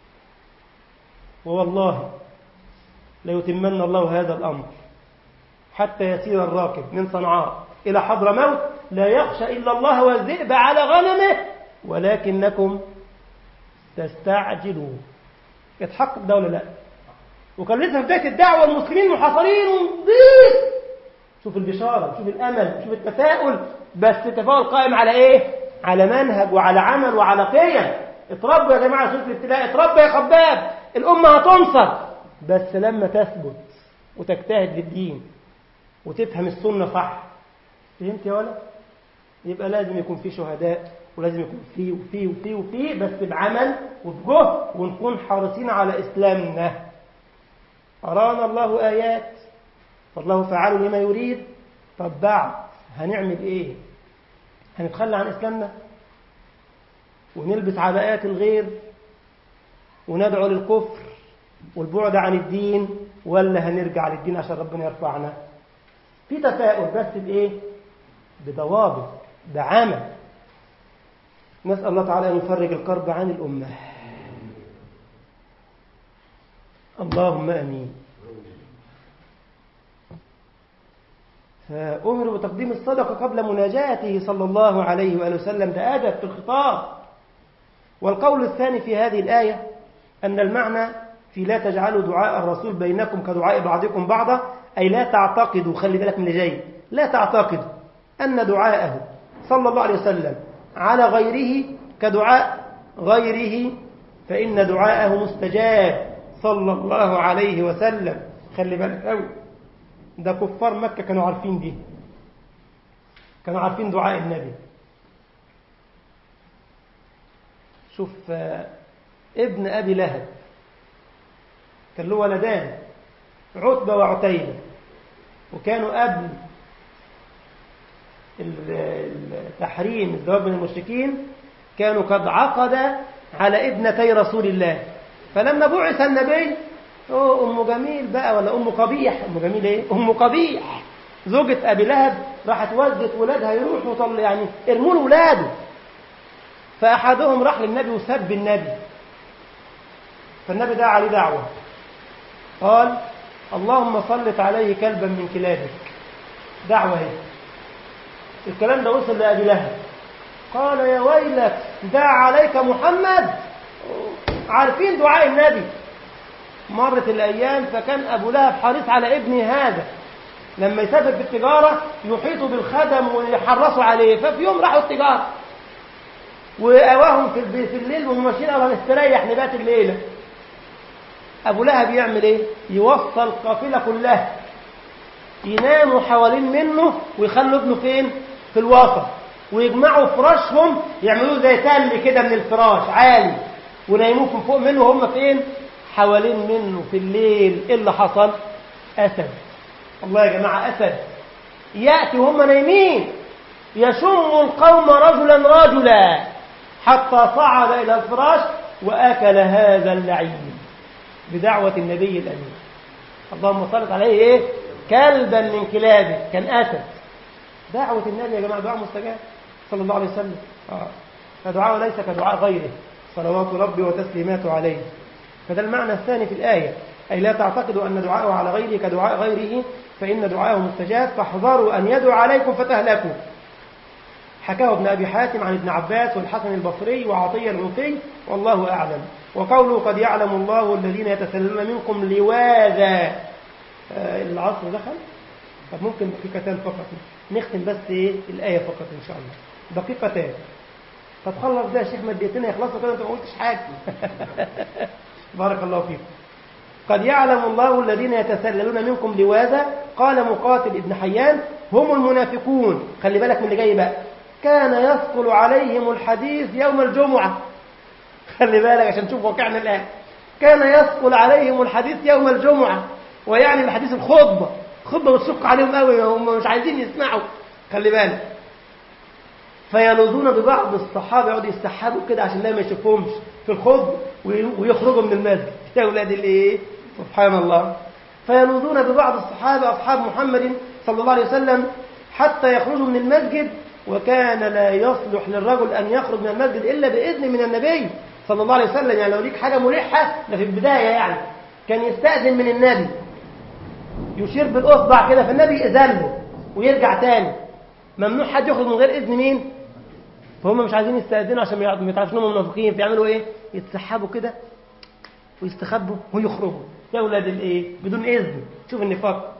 ووالله ليتمن الله هذا الأمر حتى يسير الراكب من صنعاء إلى حضر موت لا يخشى إلا الله والذئب على غنمه ولكنكم تستعجلون يتحقق ده ولا لا وكان لسه في بداية الدعوة المسلمين محاصرين ونضيق شوف البشارة شوف الأمل شوف التفاؤل بس التفاؤل قائم على إيه على منهج وعلى عمل وعلى قيم اتربوا يا جماعة سورة الابتلاء اتربوا يا خباب الأمة هتنصر بس لما تثبت وتجتهد للدين وتفهم السنة صح فهمت يا ولد يبقى لازم يكون في شهداء ولازم يكون في وفي وفي وفي بس بعمل وبجهد ونكون حريصين على إسلامنا أرانا الله آيات فالله فعال لما يريد طب بعد هنعمل إيه هنتخلى عن إسلامنا ونلبس عباءات الغير وندعو للكفر والبعد عن الدين ولا هنرجع للدين عشان ربنا يرفعنا في تفاؤل بس بإيه بضوابط بعمل نسأل الله تعالى أن يفرج الكرب عن الأمة اللهم أمين فأمر بتقديم الصدقة قبل مناجاته صلى الله عليه وآله وسلم ده أدب في الخطاب والقول الثاني في هذه الآية أن المعنى في لا تجعلوا دعاء الرسول بينكم كدعاء بعضكم بعضا أي لا تعتقدوا خلي بالك من اللي جاي لا تعتقدوا أن دعاءه صلى الله عليه وسلم على غيره كدعاء غيره فإن دعاءه مستجاب صلى الله عليه وسلم خلي بالك قوي ده كفار مكة كانوا عارفين دي كانوا عارفين دعاء النبي شوف ابن أبي لهب كان له ولدان عتبة وعتيبة وكانوا قبل تحريم الزواج من المشركين كانوا قد عقد على ابنتي رسول الله فلما بعث النبي أم جميل بقى ولا أم قبيح أم جميل إيه أم قبيح زوجة أبي لهب راحت ودت ولادها يروحوا طل يعني ارموا له ولاده فأحدهم راح للنبي وسب النبي فالنبي دعا عليه دعوة قال اللهم صلت عليه كلبا من كلابك دعوة هي الكلام ده وصل لأبي لهب قال يا ويلك دعا عليك محمد عارفين دعاء النبي مرت الأيام فكان أبو لهب حريص على ابنه هذا لما يسافر في التجارة يحيطوا بالخدم ويحرصوا عليه ففي يوم راحوا التجارة وأواهم في في الليل وهم ماشيين قالوا هنستريح نبات الليلة أبو لهب يعمل إيه؟ يوصل القافلة كلها يناموا حوالين منه ويخلوا ابنه فين؟ في الوسط ويجمعوا فراشهم يعملوه زي تل كده من الفراش عالي ونيموه من فوق منه وهم فين؟ حوالين منه في الليل ايه اللي حصل أسد الله يا جماعة أسد يأتي وهم نايمين يشم القوم رجلا رجلا حتى صعد إلى الفراش وأكل هذا اللعين بدعوة النبي الأمين اللهم صلت عليه إيه كلبا من كلابه كان أسد دعوة النبي يا جماعة دعاء مستجاب صلى الله عليه وسلم آه. فدعاء ليس كدعاء غيره صلوات ربي وتسليماته عليه فده المعنى الثاني في الآية أي لا تعتقدوا أن دعاءه على غيره كدعاء غيره فإن دعاءه مستجاب فاحذروا أن يدعو عليكم فتهلكوا حكاه ابن أبي حاتم عن ابن عباس والحسن البصري وعطية العوفي والله أعلم وقوله قد يعلم الله الذين يتسللون منكم لواذا آه العصر دخل طب ممكن دقيقتان فقط نختم بس إيه الآية فقط إن شاء الله دقيقتان طب خلص ده يا شيخ ما دقيقتين يخلصوا كده انت ما قلتش حاجه بارك الله فيكم قد يعلم الله الذين يتسللون منكم لواذا قال مقاتل ابن حيان هم المنافقون خلي بالك من اللي جاي بقى كان يثقل عليهم الحديث يوم الجمعة خلي بالك عشان تشوف واقعنا الآن كان يثقل عليهم الحديث يوم الجمعة ويعني الحديث الخطبة خطبة بتشق عليهم قوي هم مش عايزين يسمعوا خلي بالك فيلوذون ببعض الصحابة يقعدوا يستحبوا كده عشان لا ما يشوفهمش في الخطبة ويخرجوا من المسجد يا أولاد الإيه سبحان الله فيلوذون ببعض الصحابة أصحاب محمد صلى الله عليه وسلم حتى يخرجوا من المسجد وكان لا يصلح للرجل أن يخرج من المسجد إلا بإذن من النبي صلى الله عليه وسلم يعني لو ليك حاجة ملحة ده في البداية يعني كان يستأذن من النبي يشير بالأصبع كده فالنبي يأذن له ويرجع تاني ممنوع حد يخرج من غير إذن مين فهم مش عايزين يستأذنوا عشان ما يتعرفش انهم منافقين فيعملوا ايه يتسحبوا كده ويستخبوا ويخرجوا يا اولاد الايه بدون اذن شوف النفاق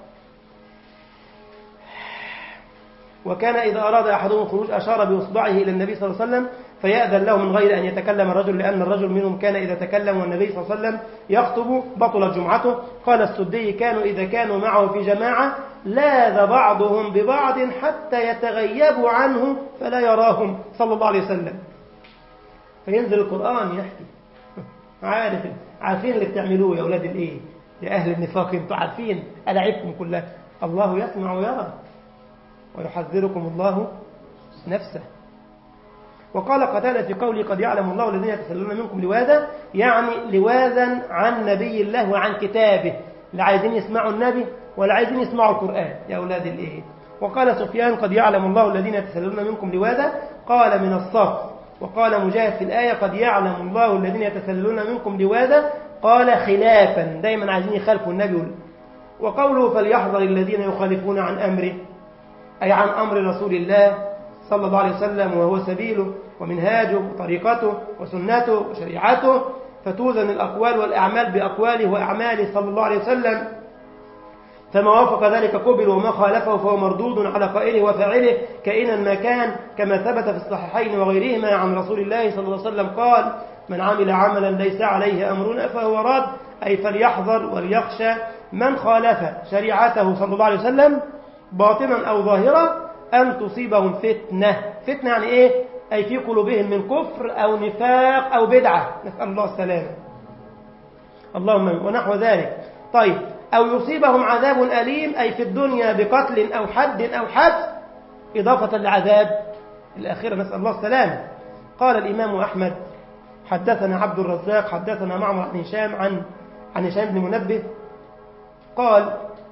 وكان إذا أراد أحدهم الخروج أشار بإصبعه إلى النبي صلى الله عليه وسلم فيأذن له من غير أن يتكلم الرجل لأن الرجل منهم كان إذا تكلم والنبي صلى الله عليه وسلم يخطب بطلت جمعته قال السدي كانوا إذا كانوا معه في جماعة لاذ بعضهم ببعض حتى يتغيبوا عنه فلا يراهم صلى الله عليه وسلم فينزل القرآن يحكي عارف عارفين اللي بتعملوه يا أولاد الإيه يا أهل النفاق انتوا عارفين ألعبكم كلها الله يسمع ويرى ويحذركم الله نفسه وقال قتادة في قوله قد يعلم الله الذين يتسللون منكم لواذا يعني لواذا عن نبي الله وعن كتابه لا عايزين يسمعوا النبي ولا عايزين يسمعوا القرآن يا أولاد الإيه وقال سفيان قد يعلم الله الذين يتسللون منكم لواذا قال من الصف وقال مجاهد في الآية قد يعلم الله الذين يتسللون منكم لواذا قال خلافا دايما عايزين يخالفوا النبي وقوله فليحذر الذين يخالفون عن أمره أي عن أمر رسول الله صلى الله عليه وسلم وهو سبيله ومنهاجه وطريقته وسنته وشريعته فتوزن الأقوال والأعمال بأقواله وأعماله صلى الله عليه وسلم فما وافق ذلك قبل وما خالفه فهو مردود على قائله وفاعله كائنا ما كان كما ثبت في الصحيحين وغيرهما عن رسول الله صلى الله عليه وسلم قال من عمل عملا ليس عليه أمرنا فهو رد أي فليحذر وليخشى من خالف شريعته صلى الله عليه وسلم باطنا أو ظاهرا أن تصيبهم فتنة فتنة يعني إيه؟ أي في قلوبهم من كفر أو نفاق أو بدعة نسأل الله السلامة اللهم ونحو ذلك طيب أو يصيبهم عذاب أليم أي في الدنيا بقتل أو حد أو حبس إضافة لعذاب الآخرة نسأل الله السلامة قال الإمام أحمد حدثنا عبد الرزاق حدثنا معمر عن هشام عن عن هشام بن منبه قال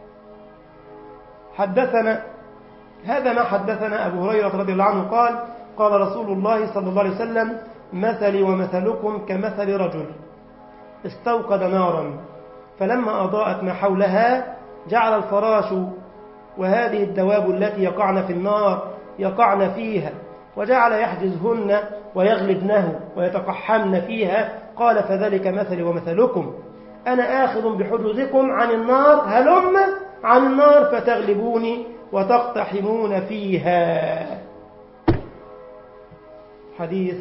حدثنا هذا ما حدثنا أبو هريرة رضي الله عنه قال قال رسول الله صلى الله عليه وسلم مثلي ومثلكم كمثل رجل استوقد نارا فلما أضاءت ما حولها جعل الفراش وهذه الدواب التي يقعن في النار يقعن فيها وجعل يحجزهن ويغلبنه ويتقحمن فيها قال فذلك مثلي ومثلكم أنا آخذ بحجزكم عن النار هلم عن النار فتغلبوني وتقتحمون فيها حديث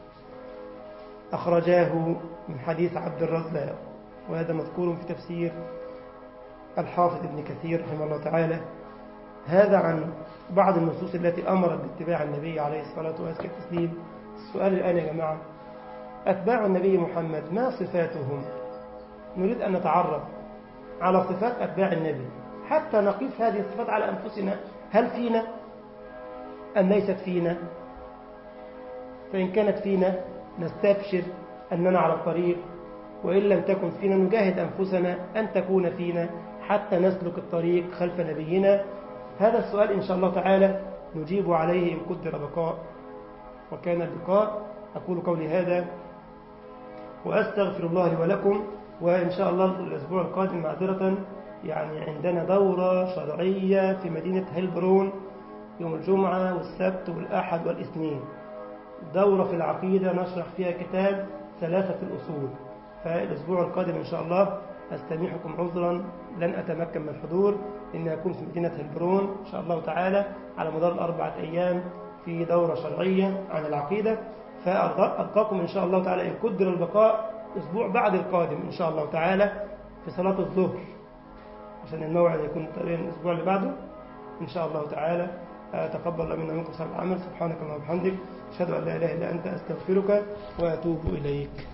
أخرجاه من حديث عبد الرزاق وهذا مذكور في تفسير الحافظ ابن كثير رحمه الله تعالى هذا عن بعض النصوص التي أمرت باتباع النبي عليه الصلاة وأزكى التسليم السؤال الآن يا جماعة أتباع النبي محمد ما صفاتهم نريد أن نتعرف على صفات أتباع النبي حتى نقيس هذه الصفات على أنفسنا هل فينا أم ليست فينا فإن كانت فينا نستبشر أننا على الطريق وإن لم تكن فينا نجاهد أنفسنا أن تكون فينا حتى نسلك الطريق خلف نبينا هذا السؤال إن شاء الله تعالى نجيب عليه إن قدر بقاء وكان اللقاء أقول قولي هذا وأستغفر الله لي ولكم وإن شاء الله الأسبوع القادم معذرة يعني عندنا دورة شرعية في مدينة هيلبرون يوم الجمعة والسبت والأحد والاثنين دورة في العقيدة نشرح فيها كتاب ثلاثة الأصول فالأسبوع القادم إن شاء الله أستميحكم عذرا لن أتمكن من الحضور إني أكون في مدينة هيلبرون إن شاء الله تعالى على مدار الأربعة أيام في دورة شرعية عن العقيدة فألقاكم إن شاء الله تعالى إن قدر البقاء أسبوع بعد القادم إن شاء الله تعالى في صلاة الظهر عشان الموعد يكون تقريبا الأسبوع اللي بعده إن شاء الله تعالى تقبل الله منا ومنكم صالح العمل سبحانك اللهم وبحمدك أشهد أن لا إله إلا أنت أستغفرك وأتوب إليك